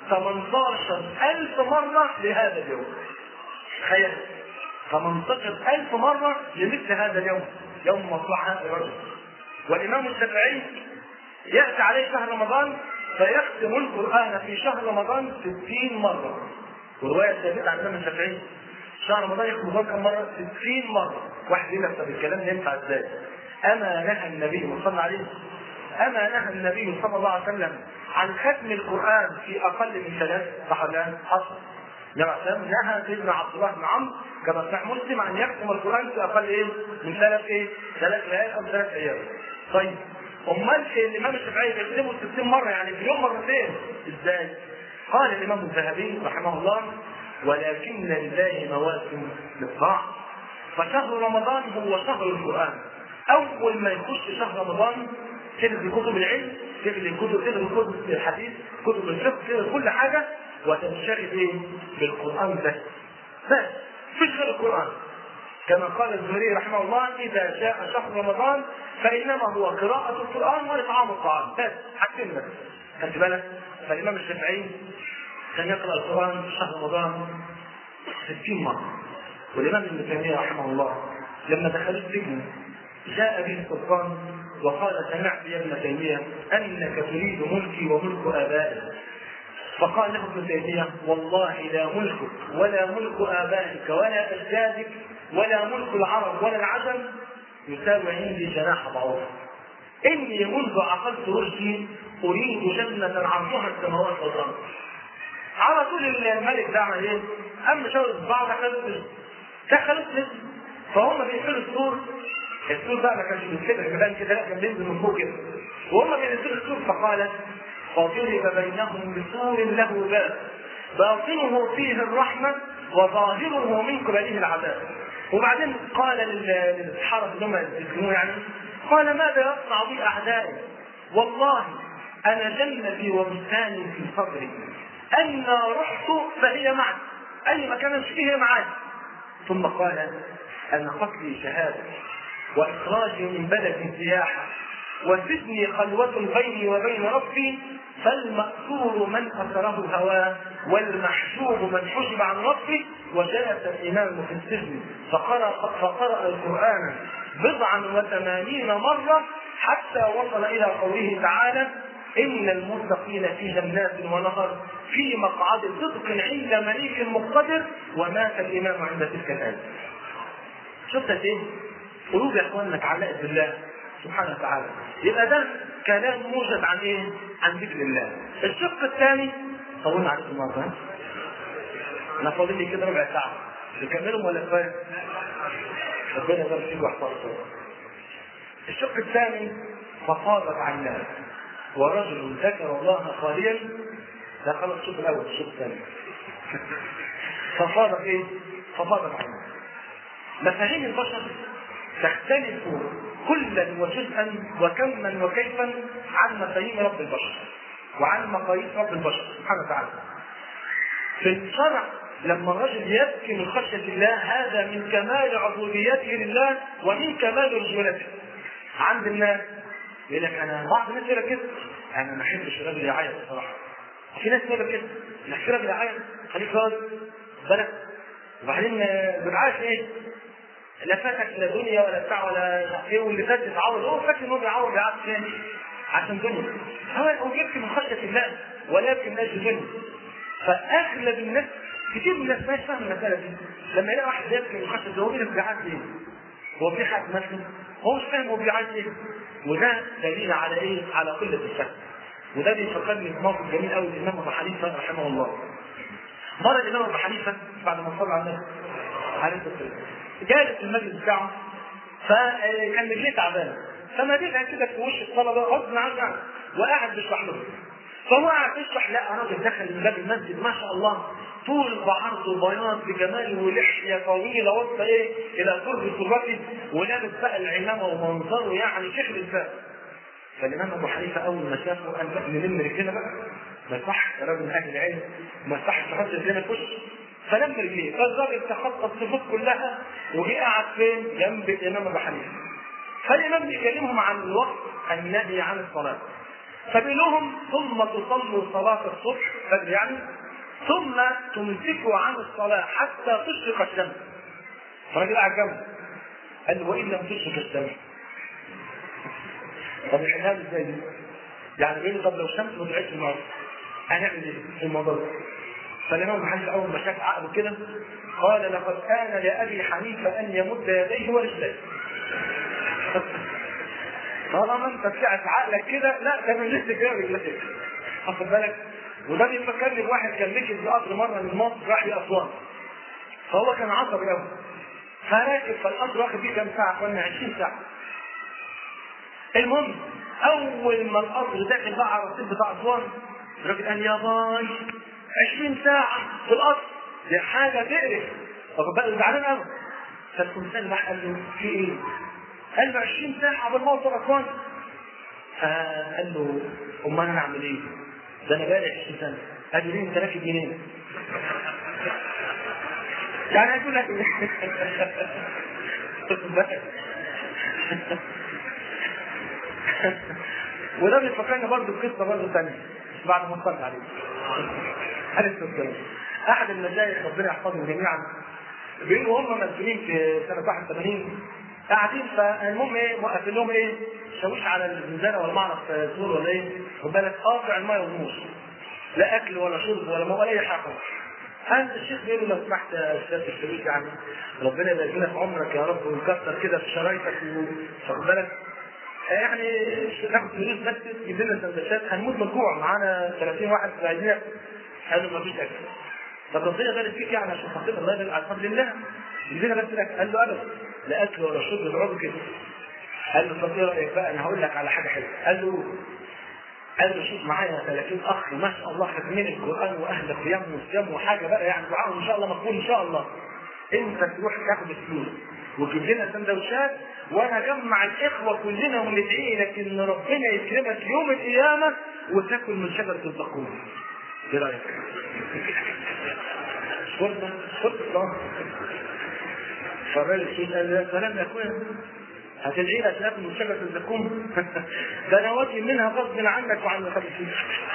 18 ألف مرة لهذا اليوم تخيل 18 ألف مرة لمثل هذا اليوم يوم مصلحة الرجل والإمام الشافعي يأتي عليه شهر رمضان فيختم القرآن في شهر رمضان 60 مرة ورواية ثابتة عن الإمام الشافعي شهر رمضان يختم القرآن كم مرة؟ 60 مرة واحد يقول لك طب الكلام ده ينفع ازاي؟ أما نهى النبي صلى الله عليه أما نهى النبي صلى الله عليه وسلم عن ختم القرآن في أقل من ثلاث صحابات حصل لما نهى سيدنا عبد الله بن عمرو كما صح مسلم أن يختم القرآن في أقل إيه؟ من ثلاث إيه؟ ثلاث ليال أو ثلاث أيام. طيب أمال الإمام الشافعي بيختمه 60 مرة يعني في اليوم مرتين إزاي؟ قال الإمام الذهبي رحمه الله ولكن لله مواسم للطاعة فشهر رمضان هو شهر القرآن اول ما يخش شهر رمضان تلغي كتب العلم تلغي كتب تلغي كتب الحديث كتب الفقه تلغي كل حاجه وتنشغل ايه بالقران بس بس في غير القران كما قال الزهري رحمه الله اذا جاء شهر رمضان فانما هو قراءه القران واطعام الطعام بس حاجتين بس خدت بالك فالامام الشافعي كان يقرا القران في شهر رمضان 60 مره والامام ابن تيميه رحمه الله لما دخلوا السجن جاء به السلطان وقال سمعت يا ابن تيميه انك تريد ملكي وملك ابائي فقال له ابن تيميه والله لا ملكك ولا ملك ابائك ولا اجدادك ولا ملك العرب ولا العجم يساوي عندي جناح بعوض اني منذ عقلت رشدي اريد جنه عرضها السماوات والارض على طول الملك ده عمل ايه؟ قام شاور بعض دخلوا دخلوا فهم بيقفلوا السور السور بقى ما كانش بيتفتح كمان كده لا كان بينزل من فوق كده وهم بينزلوا السور فقالت فضرب بينهم بسور له باب باطنه فيه الرحمه وظاهره من قبله العذاب وبعدين قال للحرس اللي هم يسجنوه يعني قال ماذا يصنع بي اعدائي والله انا جنتي وبستاني في صدري انا رحت فهي معي اي مكان امشي فيه هي معي ثم قال انا قتلي شهاده واخراجي من بلد سياحه وسجني خلوة بيني وبين ربي فالمأسور من أسره هواه والمحجوب من حجب عن ربه وجلس الإمام في السجن فقرأ, فقرأ القرآن بضعا وثمانين مرة حتى وصل إلى قوله تعالى إن المتقين في جنات ونهر في مقعد صدق عند مليك مقتدر ومات الإمام عند تلك الآية. شفت ايه؟ قلوب يا اخواننا اتعلقت بالله سبحانه وتعالى يبقى ده كلام موجز عن ايه؟ عن ذكر الله. الشق الثاني طولنا عليكم النهارده انا فاضل لي كده ربع ساعه نكملهم ولا كفايه؟ ربنا يبارك فيك ويحفظكم. الشق الثاني ففاضت عيناه ورجل ذكر الله خاليا لا خلاص الشق الاول الشق الثاني ففاضت ايه؟ ففاضت عيناه. مفاهيم البشر تختلف كلا وجزءا وكما وكيفا عن مفاهيم رب البشر وعن مقاييس رب البشر سبحانه وتعالى. في الشرع لما الرجل يبكي من خشية الله هذا من كمال عبوديته لله ومن كمال رجولته. عند الناس يقول لك انا بعض الناس يقول لك كده انا ما احبش الراجل يعيط بصراحه. في ناس يقول لك كده لا في راجل يعيط خليك راجل بالك وبعدين بتعايش ايه؟ لا فاتك لا دنيا ولا بتاع ولا ايه واللي فات يتعوض هو فاكر ان هو بيعوض بيعوض تاني عشان دنيا هو هو يبكي من خشيه الله ولا يبكي من اجل دنيا فاغلب الناس كتير من الناس ما يفهم المساله دي لما يلاقي واحد يبكي من خشيه الله هو بيعمل بيعاد ليه؟ هو في حد مثلا هو مش فاهم هو بيعاد ليه؟ وده دليل على ايه؟ على قله الفهم وده بيفكرني بموقف جميل قوي للامام ابو حنيفه رحمه الله مره الامام ابو حنيفه بعد ما صلى على النبي عليه الصلاه والسلام جالس في المجلس بتاعه فكان رجليه تعبانه فما جيت كده في وش الطلبه غصب عنه يعني وقاعد بيشرح له فهو قاعد يشرح لا راجل دخل من باب المسجد ما شاء الله طول بعرض وبياض بجمال ولحيه طويله وسط ايه الى قرب سرته ولابس بقى العمامه ومنظره يعني شيخ الانسان فالامام ابو حنيفه اول ما شافه قال لا نلم رجلنا بقى ما يصحش راجل من اهل العلم ما يصحش تحط رجلنا في وشه فلم رجليه فالراجل تخطى الصفوف كلها وجه قاعد فين؟ جنب الامام ابو حنيفه فالامام بيكلمهم عن الوقت النهي عن الصلاه فبيقول لهم ثم تصلوا صلاه الصبح فجر يعني ثم تمسكوا عن الصلاه حتى تشرق الشمس فالراجل قاعد جنبه قال له وان لم تشرق الشمس طب الحلال ازاي دي؟ يعني بيقول طب لو الشمس ما طلعتش النهارده هنعمل ايه في الموضوع ده؟ فالامام ابو حنيفه اول ما شاف عقله كده قال لقد كان لابي حنيفه ان يمد يديه ورجليه. طالما انت طلعت عقلك كده لا ده من لسه كده رجليك. واخد بالك؟ وده بيفكرني بواحد كان ركب في قطر مره من مصر راح لاسوان. فهو كان عصبي قوي. فراكب فالقطر واخد فيه كام ساعه؟ قلنا 20 ساعه. المهم اول ما القطر داخل بقى على الرصيف بتاع اسوان الراجل قال يا باي 20 ساعة في القطر دي حاجة تقرف واخد بالك زعلان قوي فالكمثال راح قال له في ايه؟ قال له 20 ساعة قبل ما اوصل اسوان فقال له امال انا اعمل ايه؟ ده انا بقالي 20 سنة قال له ليه انت راكب منين؟ يعني هيقول لك وده بيفكرني برضه بقصه برضه ثانيه بعد ما نصلي عليه. عليه الصلاه والسلام. احد المشايخ ربنا يحفظهم جميعا بيقولوا هم مسجونين في سنه 81 قاعدين فالمهم ايه موقفين لهم ايه شاويش على الزنزانه ولا معرف سور ولا ايه خد بالك قاطع الميه والنور لا اكل ولا شرب ولا ما ولا اي حاجه هذا الشيخ بيقول له لو سمحت يا استاذ الشريف يعني ربنا يبارك لنا في عمرك يا رب ويكثر كده في شرايطك واخد بالك يعني ناخد فلوس بس تجيب لنا سندوتشات هنموت من الجوع معانا 30 واحد عايزين قالوا ما فيش اكل طب ربنا يبارك فيك يعني عشان خاطر الله يبارك على فضل الله يجيب لنا بس الاكل قال له ابدا لا اكل ولا شرب اقعدوا كده قال له طب ايه رايك بقى انا هقول لك على حاجه حلوه قال له قال له شوف معايا 30 اخ ما شاء الله خاتمين القران واهل قيام وصيام وحاجه بقى يعني دعاهم ان شاء الله مقبول ان شاء الله انت تروح تاخد الفلوس وتجيب لنا سندوتشات وانا اجمع الاخوه كلنا وندعي لك ان ربنا يكرمك يوم القيامه وتاكل من شجره الزقوم. ايه رايك؟ فرصه فرصه فالراجل الشيخ قال يا سلام يا اخويا هتدعي لك تاكل من شجره الزقوم ده انا واكل منها غصب عنك وعن خمسين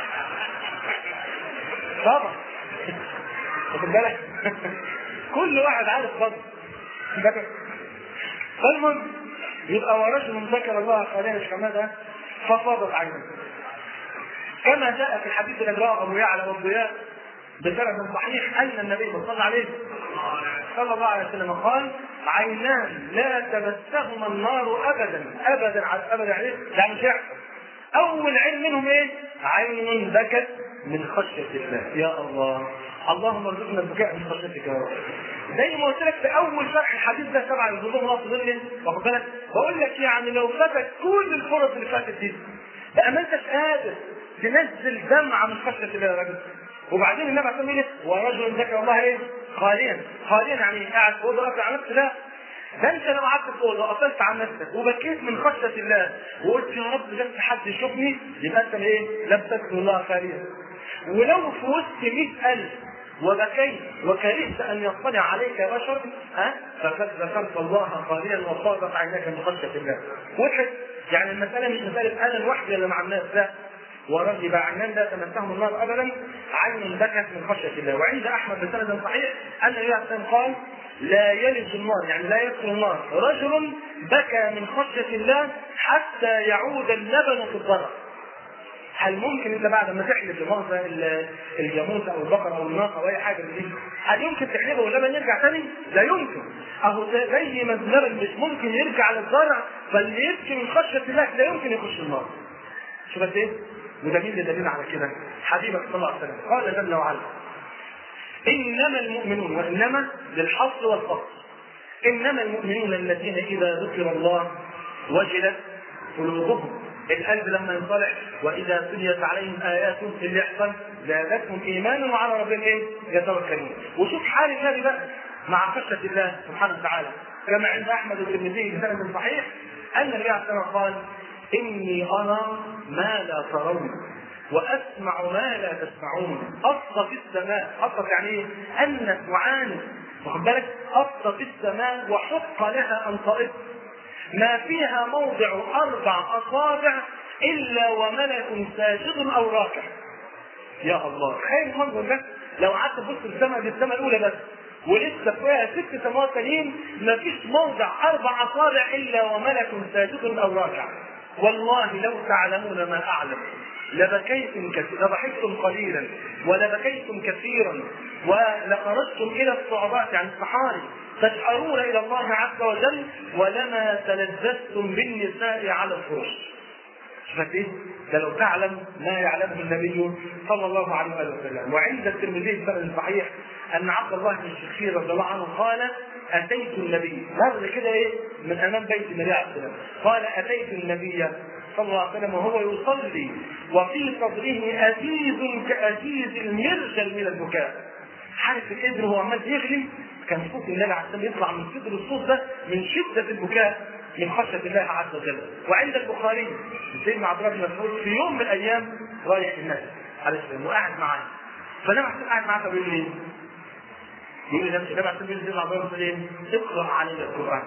طبعا واخد بالك كل واحد عارف فضل فالمهم يبقى ورجل ذكر الله خاليا الشمادة ففاضت عينه كما جاء في الحديث الذي رواه ابو يعلى والضياء بسند صحيح ان النبي صلى الله عليه صلى الله عليه وسلم قال عينان لا تمسهما النار ابدا ابدا على ابدا عليه يعني مش هيحصل اول عين منهم ايه؟ عين بكت من خشيه الله يا الله اللهم ارزقنا البكاء من خشيتك يا رب زي ما قلت لك في اول شرح الحديث ده سبعه يظلهم الله في ظله واخد بالك بقول لك يعني لو فاتك كل الفرص اللي فاتت دي بقى ما انتش قادر تنزل دمعه من خشيه الله يا راجل وبعدين النبي عليه الصلاه ورجل ذكر الله ايه؟ خاليا خاليا يعني قاعد فوق ضرب على نفسه ده ده انت لو قعدت تقول وقفلت عن نفسك وبكيت من خشيه الله وقلت يا رب بس حد يشوفني يبقى انت ايه؟ لم تذكر الله خاليا. ولو في وسط 100000 وبكيت وكرهت ان يطلع عليك بشر ها فقد ذكرت الله خاليا وصادت عيناك من خشيه الله. وضحت؟ يعني المساله مش مساله انا لوحدي اللي مع الناس لا ورغب عينان لا تمسهم النار ابدا عين بكت من خشيه الله وعند احمد بسند صحيح ان النبي عليه الصلاه قال لا يلج النار يعني لا يدخل النار رجل بكى من خشيه الله حتى يعود اللبن في الضرع هل ممكن انت بعد ما تحلب لمؤاخذه الجاموس او البقره او الناقه او اي حاجه من دي هل يمكن تحلبه واللبن يرجع تاني؟ لا يمكن اهو زي ما اللبن مش ممكن يرجع للزرع فاللي يبكي من خشيه الله لا يمكن يخش النار. شوف قد ايه؟ وده مين اللي دليل على كده؟ حبيبك صلى الله عليه وسلم قال جل وعلا انما المؤمنون وانما للحصر والفصل انما المؤمنون الذين اذا ذكر الله وجلت قلوبهم القلب لما ينصلح واذا تليت عليهم اياته اللي يحصل زادتهم ايمانا وعلى ربهم ايه؟ يتوكلون وشوف حال النبي بقى مع خشيه الله سبحانه وتعالى كما عند احمد والترمذي بسند صحيح ان النبي عليه الصلاه والسلام قال اني ارى ما لا ترون واسمع ما لا تسمعون اصط في السماء اصط يعني ايه؟ انت وعانت واخد بالك اصط في السماء وحق لها ان تئط ما فيها موضع اربع اصابع الا وملك ساجد او راكع يا الله تخيل المنظر ده لو قعدت تبص السماء دي السماء الاولى بس ولسه فيها ست سماوات تانيين ما فيش موضع اربع اصابع الا وملك ساجد او راكع والله لو تعلمون ما اعلم لبكيتم كثيرا لضحكتم قليلا ولبكيتم كثيرا ولخرجتم الى الصعوبات عن الصحاري تشعرون الى الله عز وجل ولما تلذذتم بالنساء على الفرش شفت ايه؟ ده لو تعلم ما يعلمه النبي صلى الله عليه وسلم وعند الترمذي بسند صحيح ان عبد الله بن الشخير رضي الله عنه قال اتيت النبي مر كده ايه من امام بيت النبي عليه السلام قال اتيت النبي صلى الله عليه وسلم وهو يصلي وفي صدره ازيز كازيز المرجل من البكاء عارف القدر وهو عمال يغلي كان صوت النبي عليه السلام يطلع من صدر الصوت ده من شده البكاء من خشيه الله عز وجل وعند البخاري سيدنا عبد الله بن مسعود في يوم من الايام رايح النبي عليه السلام وقاعد معاه فالنبي عليه السلام قاعد معاه فبيقول لي يقول لنفسه النبي عليه السلام يقول لسيدنا عبد الله بن مسعود اقرا علي القران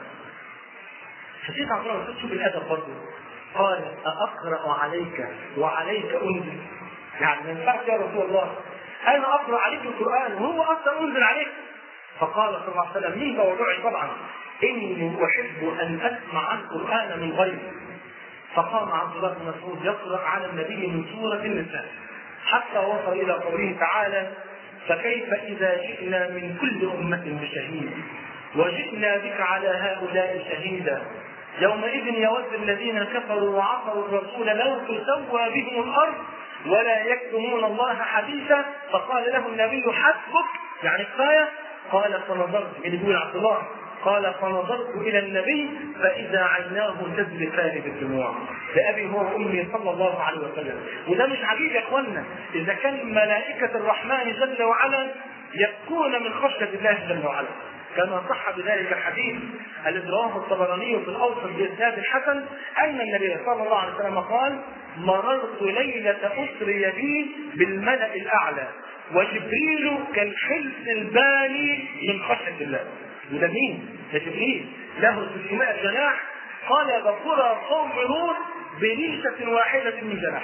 فسيدنا عبد الله بن مسعود شوف الادب برضه قال أقرأ عليك وعليك أنزل يعني ما ينفعش يا رسول الله أنا أقرأ عليك القرآن وهو أصلا أنزل عليك فقال صلى الله عليه وسلم من موضوعي طبعا إني أحب أن أسمع القرآن من غيري فقام عبد الله بن مسعود يقرأ على النبي من سورة النساء حتى وصل إلى قوله تعالى فكيف إذا جئنا من كل أمة بشهيد وجئنا بك على هؤلاء شهيدا يومئذ يود الذين كفروا وعصوا الرسول لو تسوى بهم الارض ولا يكتمون الله حديثا فقال له النبي حسبك يعني كفايه قال فنظرت اللي بيقول عبد الله قال فنظرت الى النبي فاذا عيناه تذرفان بالدموع لابي هو وامي صلى الله عليه وسلم وده مش عجيب يا اخوانا اذا كان ملائكه الرحمن جل وعلا يبكون من خشيه الله جل وعلا كما صح بذلك الحديث الذي رواه الطبراني في الاوسط باسناد الحسن ان النبي صلى الله عليه وسلم قال مررت ليله اسري بي بالملا الاعلى وجبريل كالحلف البالي من خشيه الله وده مين؟ ده جبريل له 600 جناح قال بقرى قوم لوط بريشه واحده من جناح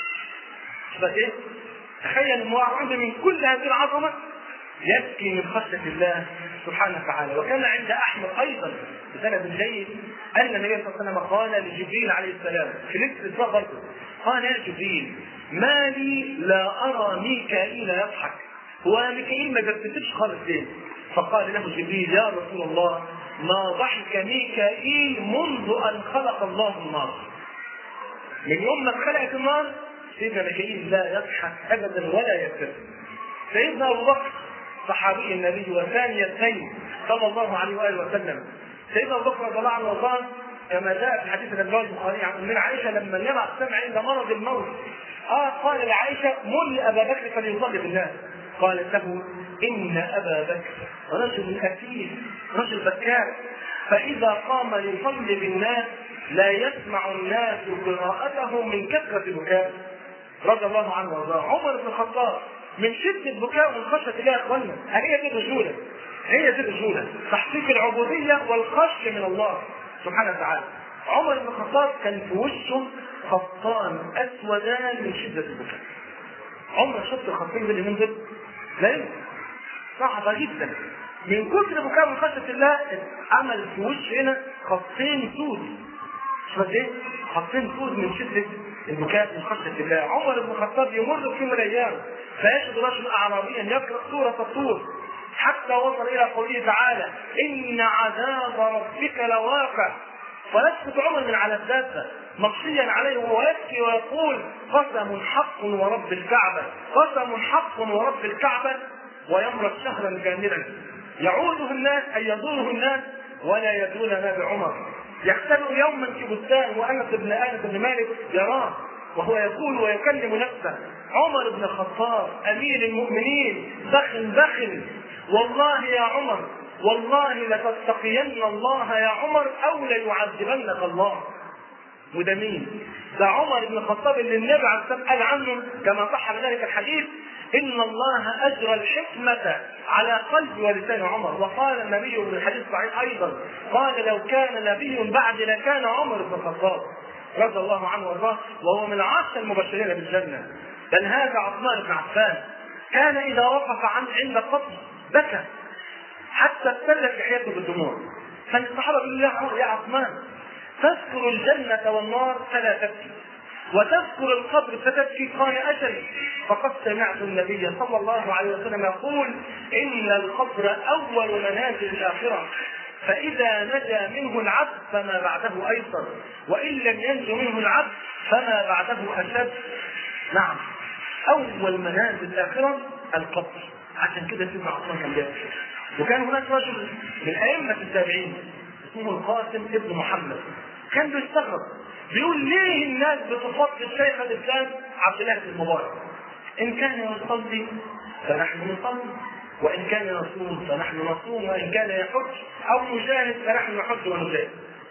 بس ايه؟ تخيل الموعظ من كل هذه العظمه يبكي من خشيه الله سبحانه وتعالى وكان عند احمد ايضا بسند جيد ان النبي صلى الله عليه وسلم قال لجبريل عليه السلام في لبس برضه قال يا جبريل ما لي لا ارى ميكائيل يضحك هو ميكائيل ما بيبتسمش خالص ليه؟ فقال له جبريل يا رسول الله ما ضحك ميكائيل منذ ان خلق الله النار من يوم ما خلقت النار سيدنا ميكائيل لا يضحك ابدا ولا يبتسم سيدنا ابو بكر صحابي النبي وثاني اثنين صلى الله عليه واله وسلم سيدنا ابو بكر رضي الله عنه وارضاه كما جاء في حديث الرجال البخاري عن من عائشه لما النبي عليه السلام عند مرض الموت اه قال لعائشه مل ابا بكر فليصلي بالناس قالت له ان ابا بكر رجل اثير رجل بكار فإذا قام ليصلي بالناس لا يسمع الناس قراءته من كثرة بكاء رضي الله عنه وارضاه عمر بن الخطاب من شدة بكاء من خشية الله يا اخوانا هي دي الرجولة هي دي الرجولة تحقيق العبودية والخشية من الله سبحانه وتعالى عمر بن الخطاب كان في وشه خطان اسودان من شدة البكاء عمر شفت الخطين دول من دول لا يمكن صعبة جدا من كثر بكاء من خشية الله عمل في وش هنا خطين سود شوف ايه؟ خطين سود من شدة البكاء من خشية الله عمر بن الخطاب يمر في يوم من الايام فيجد رجل اعرابيا يقرا سورة الطور حتى وصل الى قوله تعالى ان عذاب ربك لواقع ويسقط عمر من على الدابه مغشيا عليه وهو يبكي ويقول قسم حق ورب الكعبه قسم حق ورب الكعبه ويمرض شهرا كاملا يعوده الناس اي يزوره الناس ولا يدرون ما بعمر يختلق يوما في بستان وانس بن انس بن مالك يراه وهو يقول ويكلم نفسه عمر بن الخطاب امير المؤمنين بخل بخل والله يا عمر والله لتتقين الله يا عمر او ليعذبنك الله وده مين؟ ده عمر بن الخطاب اللي النبي عليه الصلاه قال عنه كما صح ذلك الحديث ان الله اجرى الحكمه على قلب ولسان عمر وقال النبي في الحديث الصحيح ايضا قال لو كان نبي بعد لكان عمر بن الخطاب رضي الله عنه وارضاه وهو من عشر المبشرين بالجنه بل هذا عثمان بن عفان كان اذا وقف عن عند القبر بكى حتى ابتلت لحيته بالدموع فالصحابه يقولوا له يا عثمان تذكر الجنة والنار فلا تبكي وتذكر القبر فتبكي قال أجل فقد سمعت النبي صلى الله عليه وسلم يقول إن القبر أول منازل الآخرة فإذا نجا منه العبد فما بعده أيسر وإن لم ينج منه العبد فما بعده أشد نعم أول منازل الآخرة القبر عشان كده سيدنا عثمان كان بيبكي وكان هناك رجل من أئمة التابعين اسمه القاسم ابن محمد كان بيستغرب بيقول ليه الناس بتفضل شيخ الاسلام عبد الله بن المبارك ان كان يصلي فنحن نصلي وان كان يصوم فنحن نصوم وان كان يحج او يجاهد فنحن نحج ونجاهد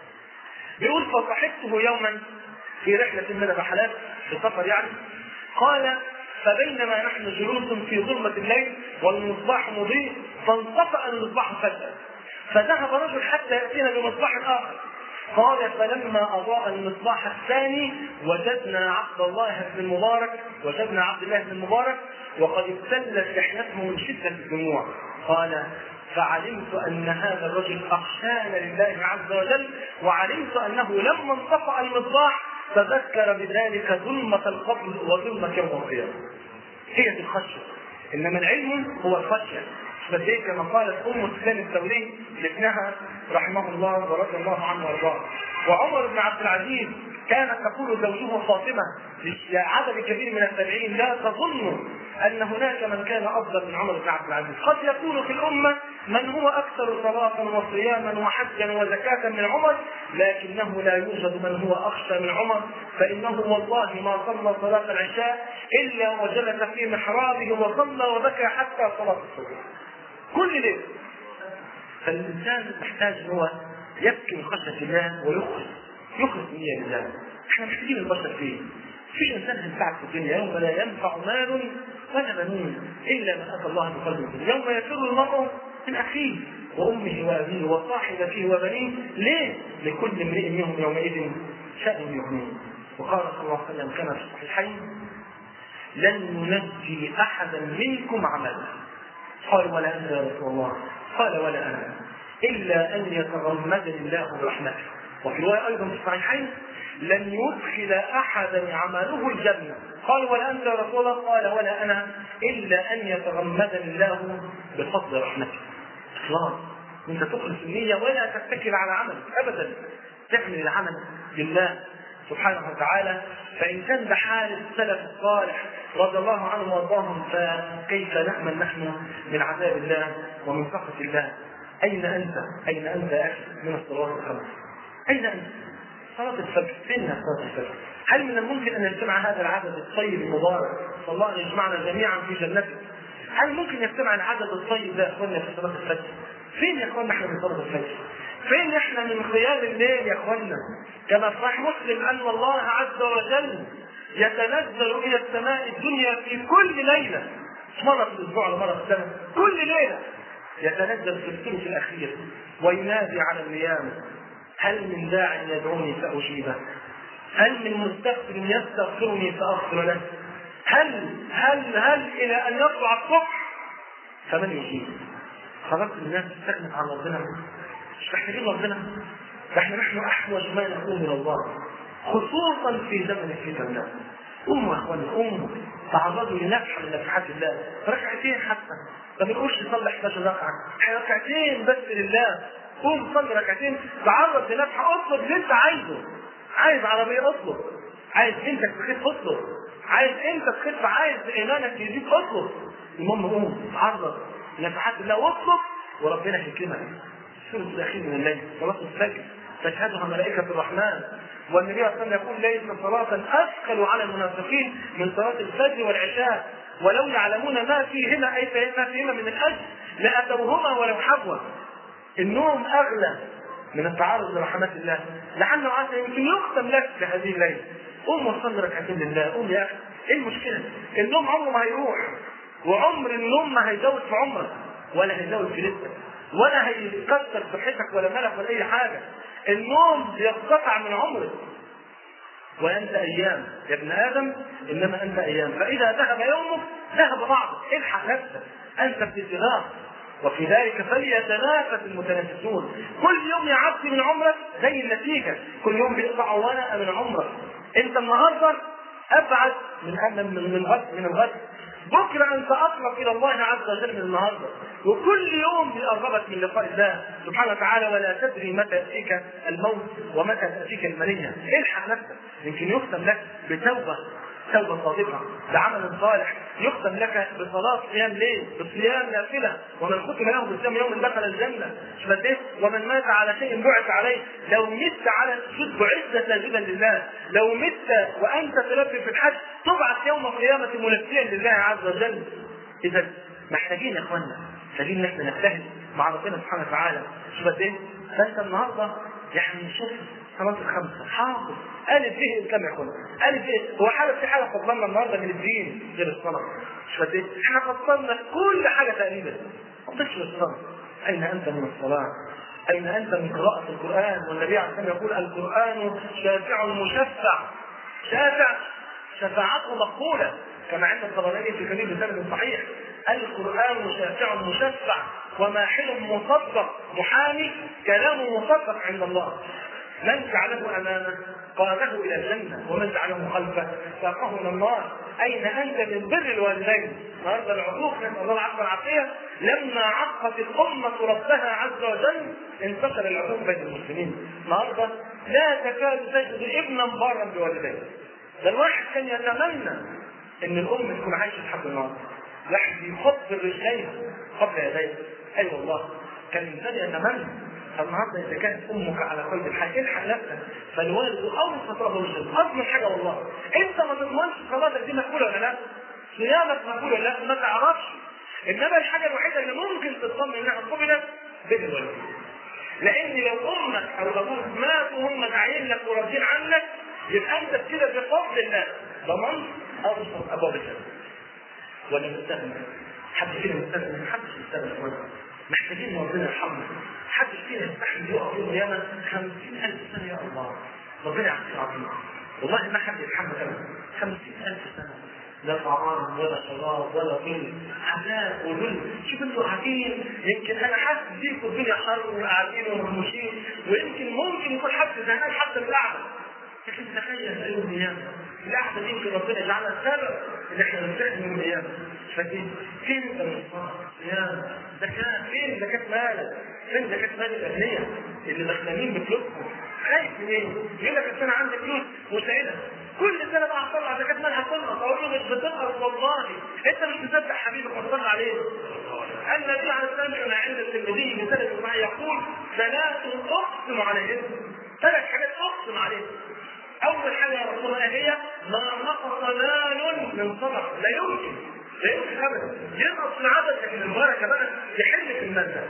بيقول فصحبته يوما في رحلة من الرحلات في سفر يعني قال فبينما نحن جلوس في ظلمة الليل والمصباح مضيء فانطفأ المصباح فجأة فذهب رجل حتى يأتينا بمصباح آخر قال فلما أضاء المصباح الثاني وجدنا عبد الله بن المبارك وجدنا عبد الله بن المبارك وقد ابتلت لحيته من شدة الدموع قال فعلمت أن هذا الرجل أخشانا لله عز وجل وعلمت أنه لما انطفأ المصباح تذكر بذلك ظلمة القبر وظلمة يوم القيامة هي دي الخشية إنما العلم هو الخشية بس إيه كما قالت ام سفيان الثوري لابنها رحمه الله ورضي الله عنه وارضاه وعمر بن عبد العزيز كانت تقول زوجه فاطمه لعدد كبير من التابعين لا تظنوا ان هناك من كان افضل من عمر بن عبد العزيز قد يكون في الامه من هو اكثر صلاه وصياما وحجا وزكاه من عمر لكنه لا يوجد من هو اخشى من عمر فانه والله ما صلى صلاه العشاء الا وجلس في محرابه وصلى وبكى حتى صلاه الصبح كل ليله فالانسان محتاج ان هو يبكي من خشيه الله ويخلص يخلص نيه لله احنا محتاجين البشر فيه مفيش انسان هينفعك في الدنيا يوم لا ينفع مال ولا بنون الا من اتى الله بقلب سليم يوم يفر المرء من اخيه وامه وابيه وصاحبته وبنيه ليه؟ لكل امرئ منهم يومئذ شان يغنيه وقال صلى الله عليه وسلم كما في الصحيحين لن ننجي احدا منكم عملا قال ولا انت يا رسول الله قال ولا انا الا ان يتغمدني الله برحمته وفي روايه ايضا في الصحيحين لن يدخل احدا عمله الجنه قال ولا انت يا رسول الله قال ولا انا الا ان يتغمدني الله بفضل رحمته اخلاص انت تخلص النيه ولا تتكل على عمل ابدا تعمل العمل لله سبحانه وتعالى فإن كان بحال السلف الصالح رضي الله عنهم وارضاهم فكيف نأمن نحن من عذاب الله ومن سخط الله أين أنت؟ أين أنت يا أخي من الصلوات الخمس؟ أين أنت؟ صلاة الفجر، فين صلاة الفجر؟ هل من الممكن أن يجتمع هذا العدد الطيب المبارك؟ صلى الله أن يجمعنا جميعا في جنته. هل ممكن يجتمع العدد الطيب ده يا اخوانا في صلاة الفجر؟ فين يا اخوانا احنا من صلاه الفجر؟ فين احنا من قيام الليل يا اخوانا؟ كما في صحيح مسلم ان الله عز وجل يتنزل الى السماء الدنيا في كل ليله مش مره في الاسبوع ولا مره في السنه كل ليله يتنزل في الثلث الاخير وينادي على النيام هل من داع يدعوني فاجيبه هل من مستغفر يستغفرني فاغفر له هل هل هل الى ان يطلع الصبح فمن يجيب خلاص الناس استغنت عن ربنا مش محتاجين ربنا ده احنا نحن احوج ما نكون الى الله خصوصا في زمن الفتن ده قوموا يا اخوانا قوموا تعرضوا لنفحه من نفحات الله ركعتين حتى ما بنقولش نصلي 11 ركعه احنا ركعتين بس لله قوم صلي ركعتين تعرض لنفحه اطلب اللي انت عايزه عايز عربيه اطلب عايز بنتك تخف اطلب عايز انت تخف عايز ايمانك يزيد اطلب المهم قوم تعرض لنفحات الله واطلب وربنا هيكرمك الثلث الاخير من الليل صلاه الفجر تشهدها ملائكه الرحمن والنبي صلى الله عليه وسلم يقول ليس صلاة أثقل على المنافقين من صلاة الفجر والعشاء ولو يعلمون ما فيهما أي ما فيهما من الأجر لأتوهما ولو حبوا النوم أغلى من التعرض لرحمات الله لعل وعسى يمكن يختم لك في هذه الليلة قوم وصلي ركعتين لله قوم يا أخي إيه المشكلة؟ النوم عمره ما هيروح وعمر النوم ما هيزود في عمرك ولا هيزود في رزقك ولا هيكسر صحتك ولا ملك ولا أي حاجة النوم ينقطع من عمرك وانت ايام يا ابن ادم انما انت ايام فاذا ذهب يومك ذهب بعضك الحق نفسك انت في اتفاق وفي ذلك فليتنافس المتنافسون كل يوم يعدي من عمرك زي النتيجه كل يوم بيقطع ورقه من عمرك انت النهارده ابعد من من من غد من الغد بكره انت اقرب الى الله عز وجل من النهارده وكل يوم بيقربك من لقاء الله سبحانه وتعالى ولا تدري متى ياتيك الموت ومتى تاتيك المنيه الحق نفسك يمكن يختم لك بتوبه توبة صادقة بعمل صالح يختم لك بصلاة قيام ليل بصيام نافلة ومن ختم له بصيام يوم دخل الجنة مش بس إيه؟ ومن مات على شيء بعث عليه لو مت على السجود بعزة ساجدا لله لو مت وأنت تلبي في الحج تبعث يوم القيامة ملبيا لله عز وجل إذا محتاجين يا إخوانا محتاجين إن إحنا نجتهد مع ربنا سبحانه وتعالى مش بس إيه؟ فأنت النهاردة يعني شوف صلاة الخمسة حافظ ألف به الكم يا اخوانا ألف به هو حاجة في حاجة فضلنا النهاردة من الدين غير الصلاة مش قد ايه؟ احنا فضلنا كل حاجة تقريبا ما غير الصلاة أين أنت من الصلاة؟ أين أنت من قراءة القرآن؟ والنبي عليه الصلاة والسلام يقول القرآن شافع مشفع شافع شفاعته مقبولة كما عند الطبراني في كبير بسند صحيح القرآن شافع مشفع وماحل مصدق محامي كلامه مصدق عند الله من جعله امامه قاده الى الجنه ومن جعله خلفه ساقه الى النار اين انت من بر الوالدين النهارده العقوق نسال الله العفو والعافيه لما عقت الامه ربها عز وجل انتشر العقوق بين المسلمين النهارده لا تكاد تجد ابنا بارا بوالديه ده الواحد كان يتمنى ان الام تكون عايشه لحد النهارده الواحد يخط رجليها قبل يديه اي أيوة والله كان الانسان يتمنى النهارده اذا كانت امك على قيد الحياه الحق نفسك فالوالد اوسط رب الرجل اضمن حاجه والله انت ما تضمنش صلاتك دي مقبوله ولا لا صيامك مقبول ولا لا ما تعرفش انما الحاجه الوحيده اللي ممكن تطمن انها قبلت بين الوالدين لان لو امك او ابوك ماتوا هم داعيين لك وراضيين عنك يبقى انت كده بفضل الله ضمنت اوسط ابواب الجنه ولا مستغني حد فينا مستغني محدش مستغني محتاجين ربنا يرحمنا محدش فينا يستحمل يقف يوم القيامة 50000 سنة يا الله ربنا يعطيك العظيم والله ما حد يتحمل ابدا 50000 سنة لا طعام ولا شراب ولا ظل عذاب وذل شوف انتوا قاعدين يمكن انا حاسس بيكم الدنيا حر وقاعدين ومرموشين ويمكن ممكن يكون حد زهقان حتى من القعده لكن تخيل يوم القيامه القعده دي يمكن ربنا يجعلها سبب ان احنا ننتهي يوم القيامه فاكرين فين انت من الصلاه؟ صيام زكاه فين زكاه مالك؟ فين زكاه مال الاغنياء اللي دخلانين بفلوسهم؟ خايف من ايه؟ يقول لك انا عندي فلوس مساعده كل سنه بقى هطلع زكاه مالها هتنقص اقول له مش بتنقص والله انت مش مصدق حبيبك وتصلي عليه النبي عليه السلام كان عند الترمذي بسند معي يقول ثلاث اقسم عليهن ثلاث حاجات اقسم عليهن اول حاجه يا رسول الله هي ما نقص مال من صدقه لا يمكن لا يمكن ابدا ينقص العدد لكن البركه بقى يحل في المال ده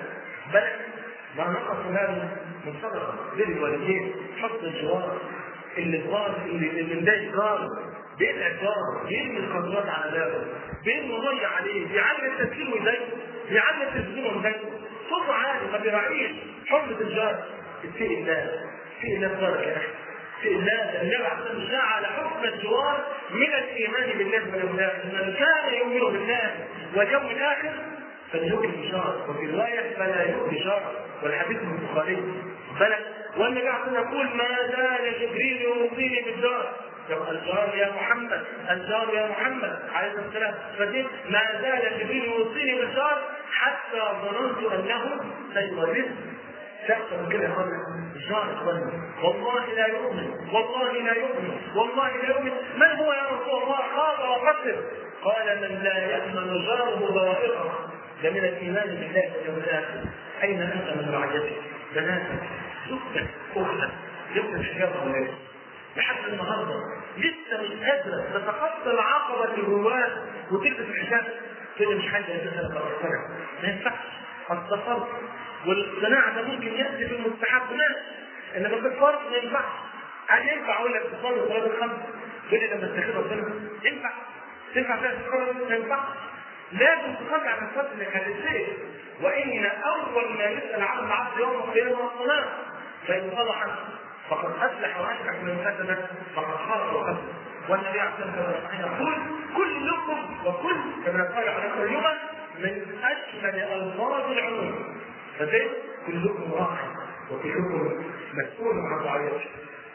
بل ما نقص ماله من صدقه بر الوالدين حط الجوار اللي الجار اللي اللي مضايق جاره بيدعي جاره بيرمي القدرات على بابه بيرمي ميه عليه بيعلم التسليم ويضايقه بيعلم التسليم ويضايقه صوته عالي ما بيراعيش حرمه الجار اتقي الله اتقي الله جارك يا اخي اتقي الله النبي عليه الصلاه والسلام جعل حكم الجوار من الايمان بالله واليوم الاخر من كان يؤمن بالله واليوم الاخر فليؤمن بشار وفي روايه فلا يؤمن بشار والحديث من البخاري بلى والنبي عليه الصلاه يقول ما زال جبريل يوصيني بالدار يبقى الجار يا محمد الجار يا محمد عليه الصلاه والسلام فدين ما زال جبريل يوصيني بالجار حتى ظننت انه سيورثني شخص من كده يا اخوانا الجار يا اخوانا والله لا يؤمن والله لا يؤمن والله لا يؤمن من هو يا رسول الله خاض وقتل قال من لا يأمن جاره ضرائقه ده من الايمان بالله واليوم الاخر اين انت من رعيتك بناتك زوجتك اختك جبت الحجاب ولا لحد النهارده لسه مش قادره تتخطى العقبه اللي جواك وتلبس الحجاب كده مش حاجه اساسا تقتنع ما ينفعش التصرف والاقتناع ده ممكن ياتي بالمستحب ماشي انما في الفرض ما ينفعش هل ينفع اقول لك تصلي صلاه الخمس تقول لي لما تستخدم ربنا ينفع تنفع فيها تصلي ما ينفعش لازم تصلي على الصلاه اللي كانت فيه وان اول ما يسال عنه العبد يوم القيامه الصلاه فان صلحت فقد افلح واشرك من كسبت فقد خاب وخسر والنبي عليه الصلاه والسلام يقول كلكم وكل كما قال عليه اليوم من اجمل الفاظ العموم فزي كلكم راح وكلكم مسؤول عن رعيته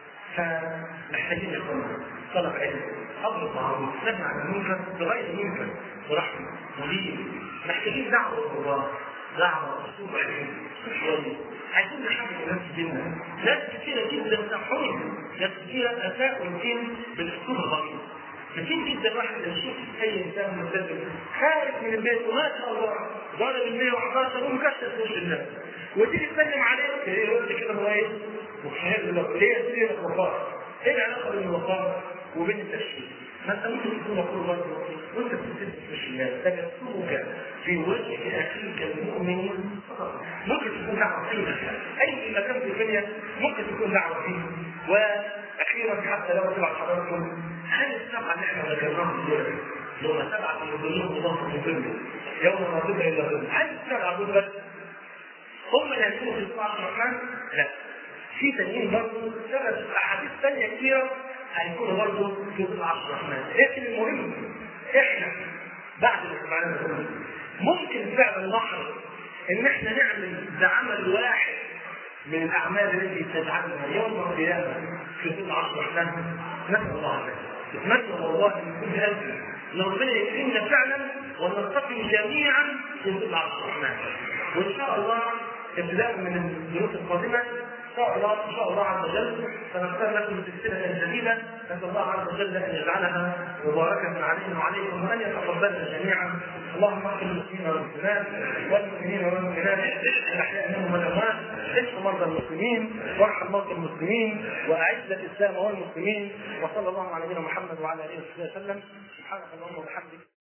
فمحتاجين يكون طلب علم امر معروف نهي عن المنكر بغير منكر ورحمه ولين محتاجين دعوه الله دعوه اسلوب علم شويه عايزين نحمل الناس ديننا ناس كثيره جدا سامحوني ناس كثيره اساءوا الدين بالاسلوب الغليظ كثير جدا واحد يشوف اي انسان ملتزم خارج من البيت وما شاء الله ضارب ال 111 ومكسر في وش الناس وتيجي تسلم عليه ايه قلت كده هو ايه؟ مخير لك ليه سيرة الوقار؟ ايه العلاقه بين الوقار وبين التشكيل؟ ما انت ممكن تكون مقول برضه وانت بتلتزم في الشمال تجسمك في وجه اخيك المؤمن ممكن تكون دعوه في اي مكان اي مكان في الدنيا ممكن تكون دعوه فيه واخيرا حتى لو طلع حضراتكم هل السبعه اللي احنا ذكرناهم دول اللي هم سبعه من ظلهم الله في ظله يوم ما ظل الا ظل هل السبعه دول بس هم اللي هيكونوا في الصلاه الرحمن؟ لا في تانيين برضه ثلاث احاديث ثانيه كثيره هيكونوا برضه في ظل عرش الرحمن لكن المهم احنا بعد الاستعانه ده كله ممكن فعلا نحرص ان احنا نعمل بعمل واحد من الاعمال التي تجعلنا يوم القيامه في ظل عرش الرحمن نسال الله ذلك نسال الله من كل قلبي ان ربنا يكرمنا فعلا ونلتقي جميعا في ظل عرش الرحمن وان شاء الله ابتداء من الدروس القادمه ان شاء الله ان شاء الله عز وجل سنختار لكم سلسله جديده نسال الله عز وجل ان يجعلها مباركه علينا وعليكم وان يتقبلنا جميعا اللهم اغفر للمسلمين والمسلمات والمؤمنين والمؤمنات الاحياء منهم والاموات اشف مرضى المسلمين وارحم موتى المسلمين واعز الاسلام والمسلمين وصلى الله على نبينا محمد وعلى اله وصحبه وسلم سبحانك اللهم وبحمدك